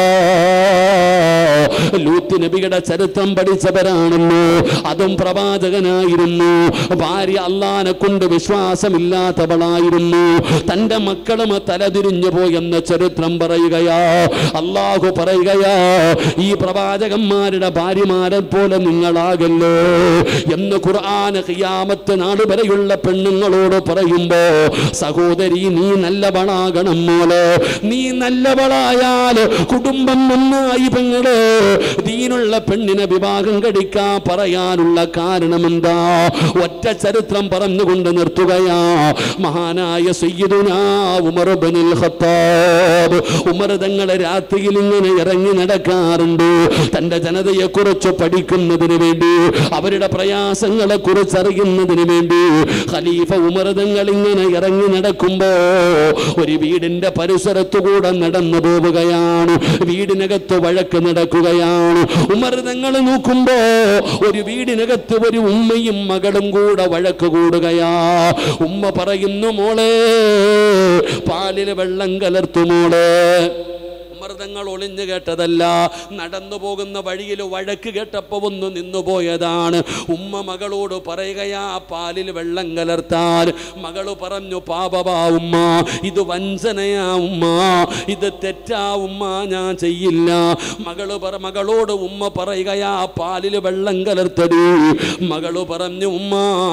ലൂത്ത് നബിയുടെ ചരിത്രം പഠിച്ചവരാണെന്ന് അതും പ്രവാചകനായിരുന്നു ഭാര്യ അള്ളാനെ കൊണ്ട് വിശ്വാസമില്ലാത്തവളായിരുന്നു തന്റെ മക്കളും തലതിരിഞ്ഞു പോയെന്ന ചരിത്രം പറയുകയാ അള്ളാഹു പറയുകയാ ഈ പ്രവാചകന്മാരുടെ ഭാര്യമാരെ പോലെ നിങ്ങളാകല്ലോ എന്ന് ഖുർആൻ ഖിയാമത്ത് നാട് വരെയുള്ള പെണ്ണുങ്ങളോട് പറയുമ്പോ സഹോദരി നീ നല്ലവളാകണം മോളെ നീ നല്ലവളായാൽ കുടുംബം നന്നായി പെങ്ങള് ദീനുള്ള പെണ്ണിനെ വിവാഹം കഴിക്കാൻ പറയാനുള്ള കാരണം എന്താ ഒറ്റ ചരിത്രം പറഞ്ഞുകൊണ്ട് നിർത്തുകയാ മഹാനായ സയ്യിദുനാ ഉമർ ഇബ്നുൽ ഖത്താബ് ഉമർ തങ്ങളെ രാത്രിയിൽ ഇങ്ങനെ ഇറങ്ങി നടക്കാറുണ്ട് തന്റെ ജനതയെ കുറിച്ച് പഠിക്കുന്നതിന് വേണ്ടി അവരുടെ പ്രയാസങ്ങളെ കുറിച്ച് അറിയുന്നതിന് വേണ്ടി ഖലീഫ ഉമർ തങ്ങൾ ഇങ്ങനെ ഇറങ്ങി നടക്കുമ്പോ ഒരു വീടിന്റെ പരിസരത്തുകൂടെ നടന്നു പോവുകയാണ് വീടിനകത്ത് വഴക്ക് നടക്കുകയാണ് ഉമർ തങ്ങൾ നോക്കുമ്പോ ഒരു വീടിനകത്ത് ഒരു ഉമ്മയും മകളും കൂടെ വഴക്ക് കൂടുകയാ ഉമ്മ പറയുന്നു മോളെ പാലിന് വെള്ളം കലർത്തു മോളെ മൃതങ്ങൾ ഒളിഞ്ഞു കേട്ടതല്ല നടന്നു പോകുന്ന വഴിയിൽ വഴക്ക് കേട്ടപ്പോ ഒന്ന് നിന്നുപോയതാണ് ഉമ്മ മകളോട് പറയുകയാ പാലിൽ വെള്ളം കലർത്താൻ മകള് പറഞ്ഞു പാപവാ ഉമ്മ ഇത് വഞ്ചനയാ ഉമ്മ ഇത് തെറ്റാ ഉമ്മ ഞാൻ ചെയ്യില്ല മകള് പറ മകളോട് ഉമ്മ പറയുകയാ പാലിൽ വെള്ളം കലർത്തടി മകള് പറഞ്ഞു ഉമ്മ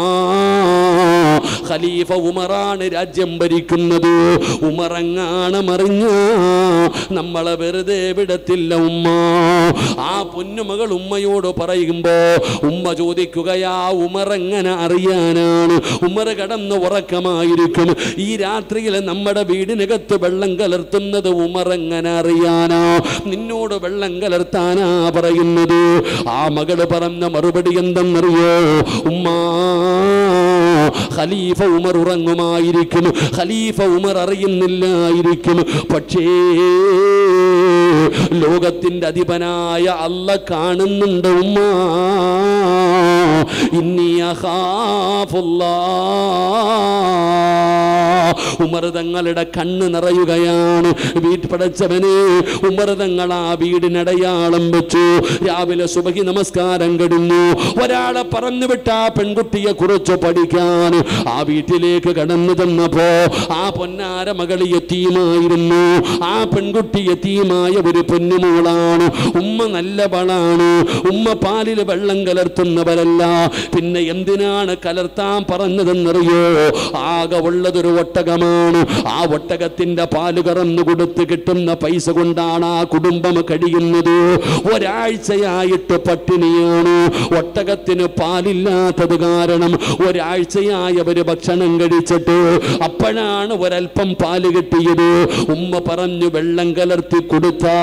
ഖലീഫ ഉമറാണ് രാജ്യം ഭരിക്കുന്നത് ഉമറങ്ങാണ് മറിഞ്ഞ നമ്മളെ വെറുതെ വിടത്തില്ല ഉമ്മ ആ പൊന്നുമകൾ ഉമ്മയോട് പറയുമ്പോ ഉമ്മ ചോദിക്കുകയാ ഉമർ എങ്ങനെ അറിയാനാണ് ഉമർ കടന്ന് ഉറക്കമായിരിക്കും ഈ രാത്രിയിൽ നമ്മുടെ വീടിനകത്ത് വെള്ളം കലർത്തുന്നത് ഉമർ എങ്ങനെ അറിയാനാ നിന്നോട് വെള്ളം കലർത്താനാ പറയുന്നത് ആ മകള് പറഞ്ഞ മറുപടി എന്തെന്നറിയോ ഉമ്മ ഖലീഫ ഉമർ ഉറങ്ങുമായിരിക്കും ഖലീഫ ഉമർ അറിയുന്നില്ലായിരിക്കും പക്ഷേ ലോകത്തിന്റെ അധിപനായ അല്ല കാണുന്നുണ്ട് ഉമ്മ ഇന്നി അഖാഫുല്ലാ ഉമർ തങ്ങളുടെ കണ്ണ് നിറയുകയാണ് വീട്ട് പടച്ചവനെ ഉമർ തങ്ങൾ ആ വീടിനടയാളം വെച്ചു രാവിലെ സുബഹി നമസ്കാരം കഴിഞ്ഞു ഒരാളെ പറഞ്ഞു വിട്ട ആ പെൺകുട്ടിയെ കുറിച്ച് പഠിക്കാൻ ആ വീട്ടിലേക്ക് കടന്നു ചെന്നപ്പോ ആ പൊന്നാര മകൾ എത്തിയുമായിരുന്നു ആ പെൺകുട്ടി എത്തിയുമായ ഒരു പൊന്നുമോളാണ് ഉമ്മ നല്ലവളാണ് ഉമ്മ പാലിൽ വെള്ളം കലർത്തുന്നവരല്ല പിന്നെ എന്തിനാണ് കലർത്താൻ പറഞ്ഞതെന്നറിയോ ആകെ ഉള്ളതൊരു ഒട്ടകമാണ് ആ ഒട്ടകത്തിന്റെ പാല് കറന്നു കൊടുത്ത് കിട്ടുന്ന പൈസ കൊണ്ടാണ് ആ കുടുംബം കഴിയുന്നത് ഒരാഴ്ചയായിട്ട് പട്ടിണിയാണ് ഒട്ടകത്തിന് പാലില്ലാത്തത് കാരണം ഒരാഴ്ചയായി അവര് ഭക്ഷണം കഴിച്ചിട്ട് അപ്പോഴാണ് ഒരല്പം പാല് കിട്ടിയത് ഉമ്മ പറഞ്ഞു വെള്ളം കലർത്തി കൊടുത്താ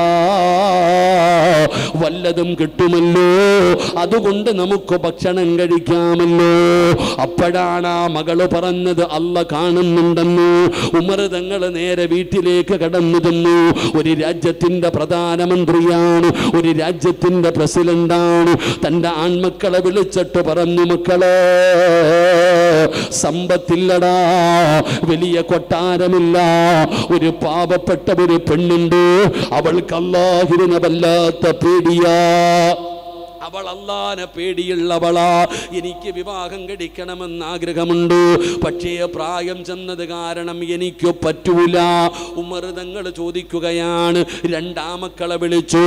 വല്ലതും കിട്ടുമല്ലോ അതുകൊണ്ട് നമുക്ക് ഭക്ഷണം കഴിക്കാമല്ലോ അപ്പോഴാണ് ആ മകള് പറഞ്ഞത് അല്ല കാണുന്നുണ്ടെന്ന് ഉമർ തങ്ങൾ നേരെ വീട്ടിലേക്ക് കടന്നു ചെന്നു ഒരു രാജ്യത്തിന്റെ പ്രധാനമന്ത്രിയാണ് ഒരു രാജ്യത്തിന്റെ പ്രസിഡന്റാണ് തന്റെ ആൺമക്കളെ വിളിച്ചിട്ട് പറഞ്ഞു മക്കളെ സമ്പത്തില്ലടാ വലിയ കൊട്ടാരമില്ല ഒരു പാവപ്പെട്ട ഒരു പെണ്ണുണ്ട് അവൾക്ക് അല്ലാഹിരിനെ വല്ലാത്ത പേടിയാ അവൾ അള്ളാനെ പേടിയുള്ളവളാ എനിക്ക് വിവാഹം കഴിക്കണമെന്ന് ആഗ്രഹമുണ്ട് പക്ഷേ പ്രായം ചെന്നത് കാരണം എനിക്ക് പറ്റൂല ഉമർ തങ്ങൾ ചോദിക്കുകയാണ് രണ്ടാമക്കളെ വിളിച്ചു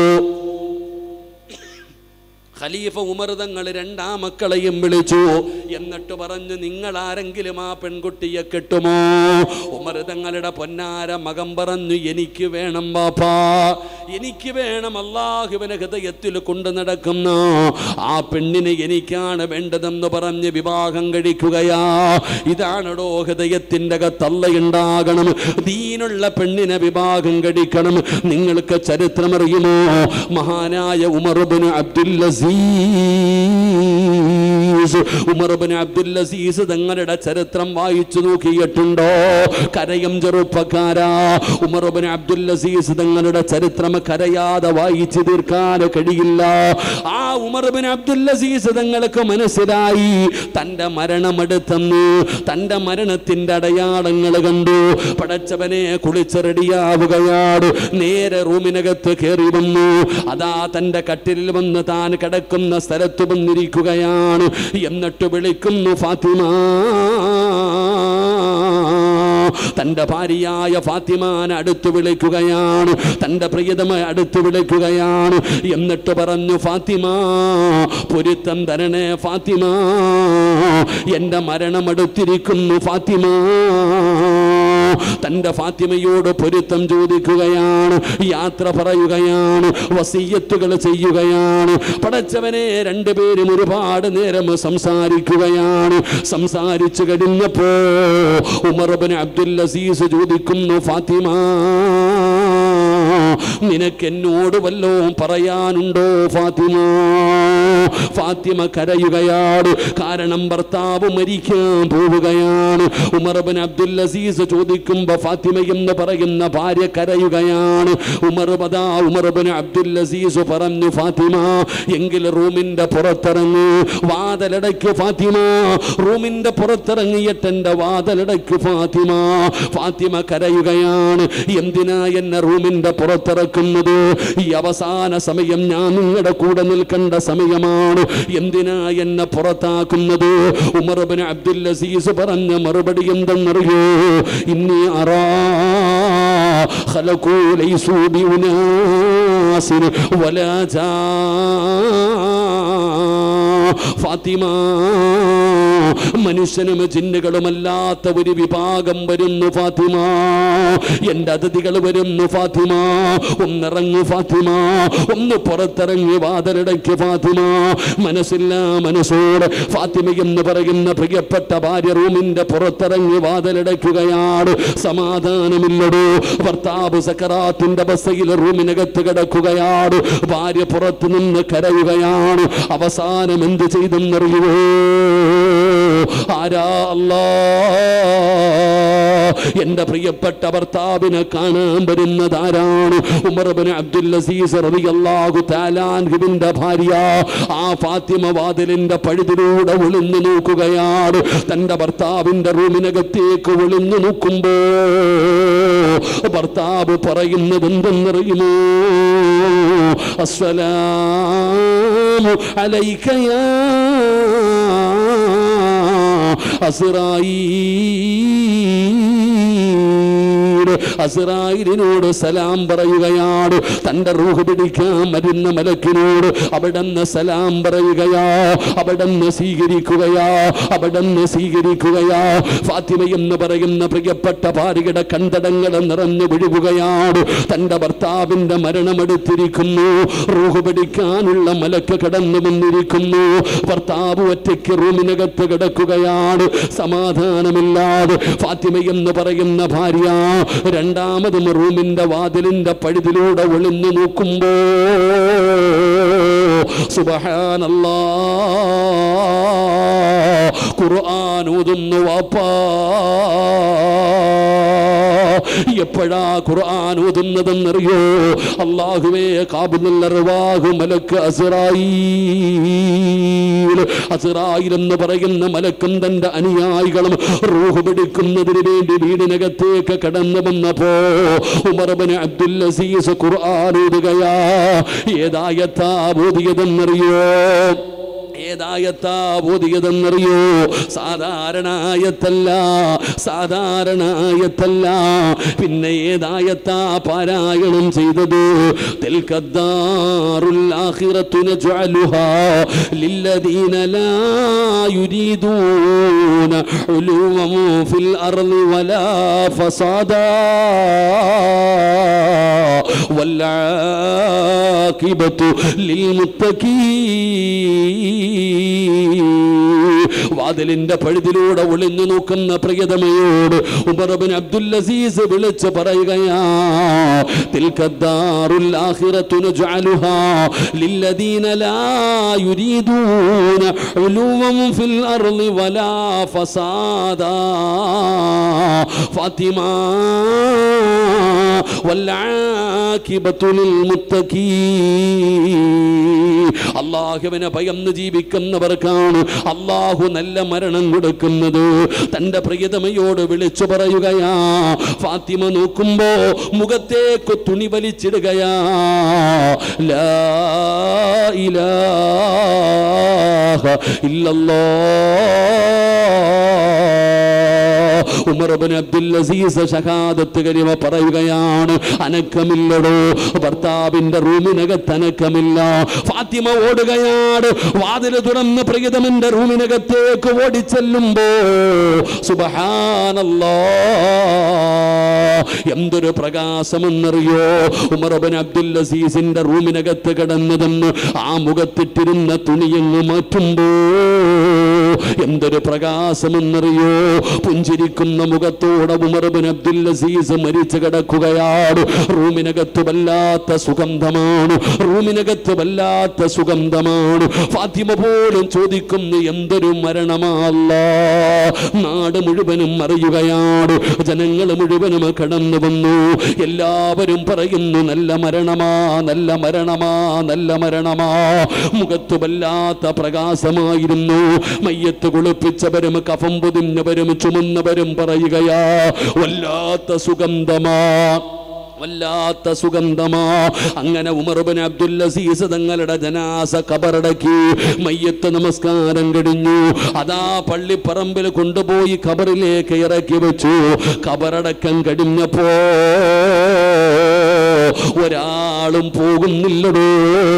ഖലീഫ ഉമർ തങ്ങൾ രണ്ടാമക്കളെയും വിളിച്ചു എന്നിട്ട് പറഞ്ഞു നിങ്ങൾ ആരെങ്കിലും ആ പെൺകുട്ടിയെ കെട്ടുമോ ഉമർ തങ്ങളുടെ പൊന്നാര മകം പറഞ്ഞു എനിക്ക് വേണം ബാപ്പാ എനിക്ക് വേണം അള്ളാഹുവിനെ ഹൃദയത്തിൽ കൊണ്ടു നടക്കുന്ന ആ പെണ്ണിനെ എനിക്കാണ് വേണ്ടതെന്ന് പറഞ്ഞ് വിവാഹം കഴിക്കുകയാ ഇതാണടോ ഹൃദയത്തിൻ്റെ അകത്തള്ളയുണ്ടാകണം ദീനുള്ള പെണ്ണിനെ വിവാഹം കഴിക്കണം നിങ്ങൾക്ക് ചരിത്രമറിയുമോ മഹാനായ ഉമർബിന് അബ്ദുൽ അസീസ് അസീസ് ഉമർ ഇബ്നു അബ്ദുൽ അസീസ് തങ്ങളുടെ ചരിത്രം വായിച്ചു നോക്കിയിട്ടുണ്ടോ കരയും ചെറുപ്പക്കാരാ ഉമർ ഇബ്നു അബ്ദുൽ അസീസ് തങ്ങളുടെ ചരിത്രം കരയാതെ വായിച്ചു തീർക്കാൻ കഴിയില്ല ആ ഉമർ ഇബ്നു അബ്ദുൽ അസീസ് തങ്ങൾക്ക് മനസ്സിലായി തന്റെ മരണമെടുത്തെന്ന് തന്റെ മരണത്തിന്റെ അടയാളങ്ങൾ കണ്ടു പടച്ചവനെ കുളിച്ച് റെഡിയാവുകയാണ് നേരെ റൂമിനകത്ത് കയറി വന്നു അതാ തന്റെ കട്ടിലിൽ വന്ന് താൻ കിടക്കുന്ന സ്ഥലത്ത് വന്നിരിക്കുകയാണ് എന്നിട്ട് വിളിക്കുന്നു ഫാത്തിമ തന്റെ ഭാര്യയായ ഫാത്തിമാനെ അടുത്ത് വിളിക്കുകയാണ് തന്റെ പ്രിയതമ അടുത്ത് വിളിക്കുകയാണ് എന്നിട്ട് പറഞ്ഞു ഫാത്തിമ പൊരുത്തം തരണേ ഫാത്തിമ എന്റെ മരണം അടുത്തിരിക്കുന്നു ഫാത്തിമ തന്റെ ഫാത്തിമയോട് പൊരുത്തം ചോദിക്കുകയാണ് യാത്ര പറയുകയാണ് വസീയത്തുകൾ ചെയ്യുകയാണ് പടച്ചവനെ രണ്ടുപേരും ഒരുപാട് നേരം സംസാരിക്കുകയാണ് സംസാരിച്ചു കഴിഞ്ഞപ്പോ ഉമർബിൻ അബ്ദുൽ അസീസ് ചോദിക്കുന്നു ഫാത്തിമ നിനക്ക് എന്നോട് വല്ലതും പറയാനുണ്ടോ ഫാത്തിമ ഫാത്തിമ കരയുകയാണ് കാരണം ഭർത്താവ് മരിക്കാൻ പോവുകയാണ് ഉമർബിൻ അബ്ദുൽ അസീസ് ചോദിക്കുമ്പോ ഫാത്തിമ എന്ന് പറയുന്ന ഭാര്യ കരയുകയാണ് ഉമർ ബദാ ഉമർബിൻ അബ്ദുൽ അസീസ് പറഞ്ഞു ഫാത്തിമ എങ്കിൽ റൂമിന്റെ പുറത്തിറങ്ങി വാതലടയ്ക്ക് ഫാത്തിമ റൂമിന്റെ പുറത്തിറങ്ങിയിട്ട് എന്റെ വാതലടയ്ക്ക് ഫാത്തിമ ഫാത്തിമ കരയുകയാണ് എന്തിനാ എന്നെ റൂമിന്റെ പുറത്തിറക്കുന്നത് ഈ അവസാന സമയം ഞാൻ നിങ്ങളുടെ കൂടെ നിൽക്കേണ്ട സമയമാണ് എന്തിനാ എന്നെ പുറത്താക്കുന്നത് ഉമർബിൻ അബ്ദുൽ അസീസ് പറഞ്ഞ മറുപടി എന്തെന്നറിയോ ഇന്നി അറാ خلقوا ليسوا بأناس ولا جاء ഫാത്തിമ മനുഷ്യനും ജിന്നുകളുമല്ലാത്ത ഒരു വിഭാഗം വരുന്നു ഫാത്തിമ എന്റെ അതിഥികൾ വരുന്നു ഫാത്തിമ ഒന്നിറങ്ങു ഫാത്തിമ ഒന്ന് പുറത്തിറങ്ങി വാതിലടയ്ക്ക് ഫാത്തിമ മനസ്സില്ല മനസ്സോട് ഫാത്തിമ എന്ന് പറയുന്ന പ്രിയപ്പെട്ട ഭാര്യ റൂമിന്റെ പുറത്തിറങ്ങി വാതിലടയ്ക്കുകയാണ് സമാധാനമില്ലടോ ഭർത്താവ് സക്കറാത്തിന്റെ ബസ്സയിൽ റൂമിനകത്ത് കിടക്കുകയാണ് ഭാര്യ പുറത്തു നിന്ന് കരയുകയാണ് അവസാനം എന്ത് ചെയ്തെന്നറിയുവോ ആരാ അല്ലാ എന്റെ പ്രിയപ്പെട്ട ഭർത്താവിനെ കാണാൻ വരുന്നത് ആരാണ് ഉമർബിൻ അബ്ദുൽ അസീസ് റളിയല്ലാഹു തആലാൻഹുവിന്റെ ഭാര്യ ആ ഫാത്തിമ വാതിലിന്റെ പഴുതിലൂടെ ഒളിഞ്ഞു നോക്കുകയാണ് തന്റെ ഭർത്താവിന്റെ റൂമിനകത്തേക്ക് ഒളിഞ്ഞു നോക്കുമ്പോ ഭർത്താവ് പറയുന്നത് എന്തെന്നറിയുമോ അസ്സലാമു അലൈക യാ അസ്റായീൽ അസ്റായിലിനോട് സലാം പറയുകയാണ് തന്റെ റൂഹ് പിടിക്കാൻ മരുന്ന മലക്കിനോട് അവിടെന്ന് സലാം പറയുകയാ അവിടെന്ന് സ്വീകരിക്കുകയാ അവിടെന്ന് സ്വീകരിക്കുകയാ ഫാത്തിമ എന്ന് പറയുന്ന പ്രിയപ്പെട്ട ഭാര്യയുടെ കണ്ടടങ്ങൾ നിറഞ്ഞു വിഴുകുകയാണ് തന്റെ ഭർത്താവിന്റെ മരണമെടുത്തിരിക്കുന്നു റൂഹ് പിടിക്കാനുള്ള മലക്ക് കടന്നു വന്നിരിക്കുന്നു ഭർത്താവ് ഒറ്റയ്ക്ക് റൂമിനകത്ത് കിടക്കുകയാണ് സമാധാനമില്ലാതെ ഫാത്തിമ എന്ന് പറയുന്ന ഭാര്യ രണ്ടാമതും റൂമിന്റെ വാതിലിന്റെ പഴുതിലൂടെ ഒളിഞ്ഞു നോക്കുമ്പോ സുബഹാനല്ലാ ഖുർആൻ ഓതുന്നു വാപ്പാ എപ്പോഴാ ഖുർആൻ ഓതുന്നതെന്നറിയോ അള്ളാഹുവേ കാബുന്നല്ലാഹു മലക്ക് അസറായി അസറായിൽ എന്ന് പറയുന്ന മലക്കും തന്റെ അനുയായികളും റൂഹ് പിടിക്കുന്നതിന് വേണ്ടി വീടിനകത്തേക്ക് കടന്നു വന്നപ്പോ ഉമർബന് അബ്ദുൽ അസീസ് ഖുർആൻ ഓതുകയാ ഏതായത്താ ഓതിയതെന്നറിയോ ഏതായത്താ ബോധിയതെന്നറിയോ സാധാരണായത്തല്ല സാധാരണായത്തല്ല പിന്നെ ഏതായത്താ പാരായണം ചെയ്തത് തിൽക്കദ്ദാറുൽ ആഖിറത്തു നജ്അലുഹാ ലില്ലദീന ലാ യുരീദൂന ഉലുവൻ ഫിൽ അർളി വലാ ഫസാദാ والعاقبة للمتقين വാതിലിന്റെ പഴുതിലൂടെ ഒളിഞ്ഞു നോക്കുന്ന പ്രിയതമയോട് ഉമർബിൻ അബ്ദുൽ അസീസ് വിളിച്ചു പറയുകയാ തിൽക്കദ്ദാറുൽ ആഖിറത്തു നജ്അലുഹാ ലില്ലദീന ലാ യുരീദൂന ഉലുവൻ ഫിൽ അർളി വലാ ഫസാദാ ഫാത്തിമ വൽആകിബത്തു ലിൽമുത്തഖീൻ അള്ളാഹുവിനെ ഭയന്ന് ജീവിക്കുന്നവർക്കാണ് അള്ളാഹു നല്ല മരണം കൊടുക്കുന്നത് തന്റെ പ്രിയതമയോട് വിളിച്ചു പറയുകയാ ഫാത്തിമ നോക്കുമ്പോ മുഖത്തേക്ക് തുണി വലിച്ചിടുകയാ ലാ ഇലാഹ ഇല്ലല്ലാഹ് ഉമർബിൻ അബ്ദുൽ അസീസ് ഷഹാദത്ത് കരിമ പറയുകയാണ് അനക്കമില്ലടോ ഭർത്താവിന്റെ റൂമിനകത്ത് അനക്കമില്ല ഫാത്തിമ ഓടുകയാണ് വാതില് തുറന്ന് പ്രിയതമന്റെ റൂമിനകത്തേക്ക് ഓടിച്ചെല്ലുമ്പോ സുബഹാനല്ലാ എന്തൊരു പ്രകാശമെന്നറിയോ ഉമർബിൻ അബ്ദുൽ അസീസിന്റെ റൂമിനകത്ത് കിടന്നതെന്ന് ആ മുഖത്തിട്ടിരുന്ന തുണിയങ്ങ് മാറ്റുമ്പോ എന്തൊരു പ്രകാശമെന്നറിയോ പുഞ്ചിരിക്കുന്ന മുഖത്തോടെ ഉമർബിൻ അബ്ദുൽ അസീസ് മരിച്ചു കിടക്കുകയാണ് റൂമിനകത്ത് വല്ലാത്ത സുഗന്ധമാണ് റൂമിനകത്ത് വല്ലാത്ത സുഗന്ധമാണ് ഫാത്തിമ പോലും ചോദിക്കുന്നു എന്തൊരു മരണമല്ല നാട് മുഴുവനും അറിയുകയാണ് ജനങ്ങൾ മുഴുവനും കടന്നു വന്നു എല്ലാവരും പറയുന്നു നല്ല മരണമാ നല്ല മരണമാ നല്ല മരണമാ മുഖത്ത് വല്ലാത്ത പ്രകാശമായിരുന്നു മയ്യത്ത് കുളിപ്പിച്ചവരും കഫം പൊതിഞ്ഞവരും ചുമന്നവരും പറയുകയാ വല്ലാത്ത സുഗന്ധമാ വല്ലാത്ത സുഗന്ധമാ അങ്ങനെ ഉമർബിൻ അബ്ദുൽ അസീസ് തങ്ങളുടെ ജനാസ കബറടക്കി മയ്യത്ത് നമസ്കാരം കഴിഞ്ഞു അതാ പള്ളിപ്പറമ്പിൽ കൊണ്ടുപോയി കബറിലേക്ക് ഇറക്കി വെച്ചു കബറടക്കം കഴിഞ്ഞപ്പോ ഒരാളും പോകുന്നില്ലടോ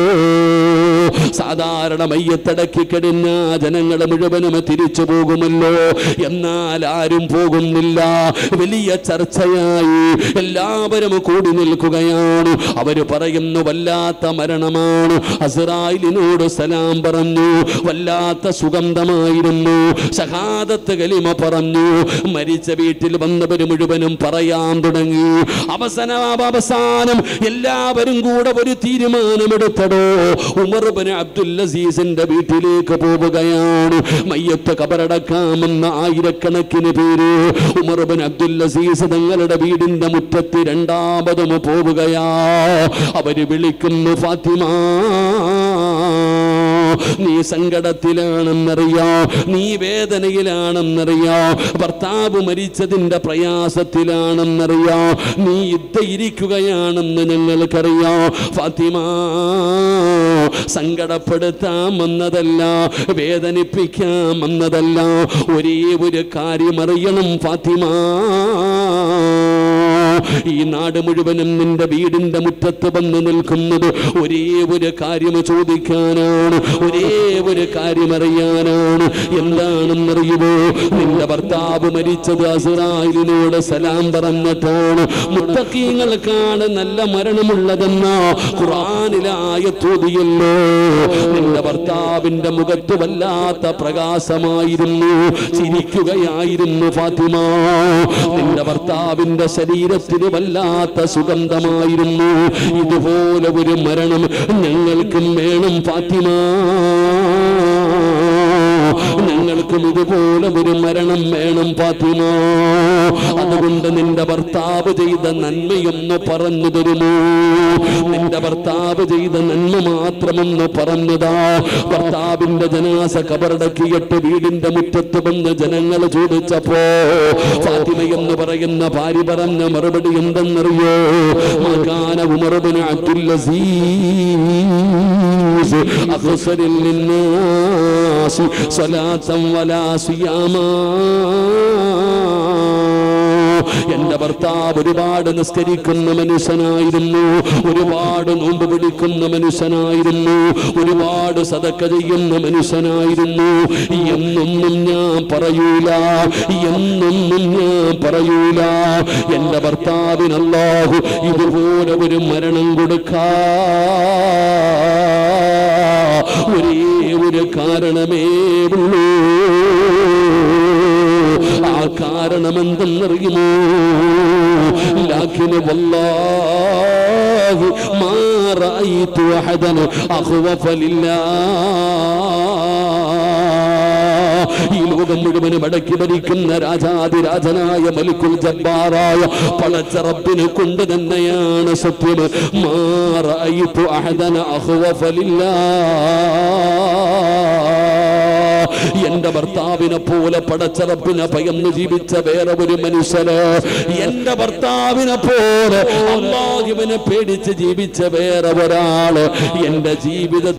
സാധാരണ മയ്യത്തടക്കി കഴിഞ്ഞ ജനങ്ങൾ മുഴുവനും തിരിച്ചു പോകുമല്ലോ എന്നാൽ ആരും പോകുന്നില്ല വലിയ ചർച്ചയായി എല്ലാവരും കൂടി നിൽക്കുകയാണ് അവര് പറയുന്നു വല്ലാത്ത മരണമാണ് അസറായിലിനോട് സലാം പറഞ്ഞു വല്ലാത്ത സുഗന്ധമായിരുന്നു ഷഹാദത്ത് കലിമ പറഞ്ഞു മരിച്ച വീട്ടിൽ വന്നവർ മുഴുവനും പറയാൻ തുടങ്ങി അവസാനം അവസാനം എല്ലാവരും കൂടെ ഒരു തീരുമാനമെടുത്തടോ ഉമർബിന് അബ്ദുൽ അസീസിന്റെ വീട്ടിലേക്ക് പോവുകയാണ് മയ്യത്ത് കബറടക്കാമെന്ന ആയിരക്കണക്കിന് പേര് ഉമർബിൻ അബ്ദുൽ അസീസ് തങ്ങളുടെ വീടിന്റെ മുറ്റത്ത് രണ്ടാമതും പോവുകയാ അവര് വിളിക്കുന്നു ഫാത്തിമ നീ സങ്കടത്തിലാണെന്നറിയാ നീ വേദനയിലാണെന്നറിയാ ഭർത്താവ് മരിച്ചതിന്റെ പ്രയാസത്തിലാണെന്നറിയാ നീ ഇരിക്കുകയാണെന്ന് ഞങ്ങൾക്കറിയാം ഫാത്തിമ സങ്കടപ്പെടുത്താൻ വന്നതല്ല വേദനിപ്പിക്കാൻ വന്നതല്ല ഒരേ ഒരു കാര്യം അറിയണം ഫാത്തിമ ഈ നാട് മുഴുവനും നിന്റെ വീടിന്റെ മുറ്റത്ത് വന്ന് നിൽക്കുന്നത് ഒരേ ഒരു കാര്യം ചോദിക്കാനാണ് ഒരേ ഒരു കാര്യം അറിയാനാണ് എന്താണെന്നറിയുമോ നിന്റെ ഭർത്താവ് മരിച്ചത് അസുറായിലിനോട് സലാം പറഞ്ഞിട്ടാണ് മുത്തക്കീങ്ങൾക്കാണ് നല്ല മരണമുള്ളതെന്ന ഖുറാനിലായ തോതിയല്ലോ നിന്റെ ഭർത്താവിന്റെ മുഖത്ത് വല്ലാത്ത പ്രകാശമായിരുന്നു ചിരിക്കുകയായിരുന്നു ഫാത്തിമ നിന്റെ ഭർത്താവിന്റെ ശരീരത്തിന് വല്ലാത്ത സുഗന്ധമായിരുന്നു ഇതുപോലെ ഒരു മരണം ഞങ്ങൾക്കും വേണം ഫാത്തിമ ഞങ്ങൾക്കും ഇതുപോലെ ഒരു മരണം വേണം ഫാത്തിമ അതുകൊണ്ട് നിന്റെ ഭർത്താവ് ചെയ്ത നന്മയൊന്ന് പറഞ്ഞു തരുമോ നിന്റെ ഭർത്താവ് ചെയ്ത നന്മ മാത്രമൊന്ന് പറഞ്ഞതാ ഭർത്താവിന്റെ ജനാസ കബറടക്കിയിട്ട് വീടിന്റെ മുറ്റത്ത് വന്ന് ജനങ്ങൾ ചോദിച്ചപ്പോ ഫാത്തിമ എന്ന് പറയുന്ന ഭാര്യ പറഞ്ഞ മറുപടി എന്തെന്നറിയോ മകാന ഉമർബിന് അബ്ദുൽ അസീസ് അഖ്സരിൽ ലിന്നാസി സ്വലാത്തം വലാ സിയാമാ എന്റെ ഭർത്താവ് ഒരുപാട് നിസ്കരിക്കുന്ന മനുഷ്യനായിരുന്നു ഒരുപാട് നോമ്പ് പിടിക്കുന്ന മനുഷ്യനായിരുന്നു ഒരുപാട് സതക്ക ചെയ്യുന്ന മനുഷ്യനായിരുന്നു എന്നൊന്നും ഞാൻ പറയൂല എന്നൊന്നും ഞാൻ പറയൂല എന്റെ ഭർത്താവിനല്ലാഹു ഇതുപോലെ ഒരു മരണം കൊടുക്കാ ഒരേ ഒരു കാരണമേ ഉള്ളൂ കാരണം എന്തെന്നറിയുമോ ലാക്കിന് വല്ലാഹി മാ റഅയ്തു അഹദൻ അഖ്വഫ ലില്ലാഹ് ഈ ലോകം മുഴുവനും അടക്കി ഭരിക്കുന്ന രാജാതിരാജനായ മലിക്കുൽ ജബ്ബാറായ പളച്ചറപ്പിനെ കൊണ്ട് തന്നെയാണ് സത്യം മാറായിത്തു അഹദന അഹ്വഫലില്ലാ എന്റെ ഭർത്താവിനെ പോലെ പടച്ചറപ്പിനെ ഭയന്ന് ജീവിച്ച വേറെ ഒരു മനുഷ്യന് എന്റെ ഭർത്താവിനെ പോലെ അള്ളാഹുവിനെ പേടിച്ച് ജീവിച്ച വേറെ ഒരാള് എന്റെ ജീവിത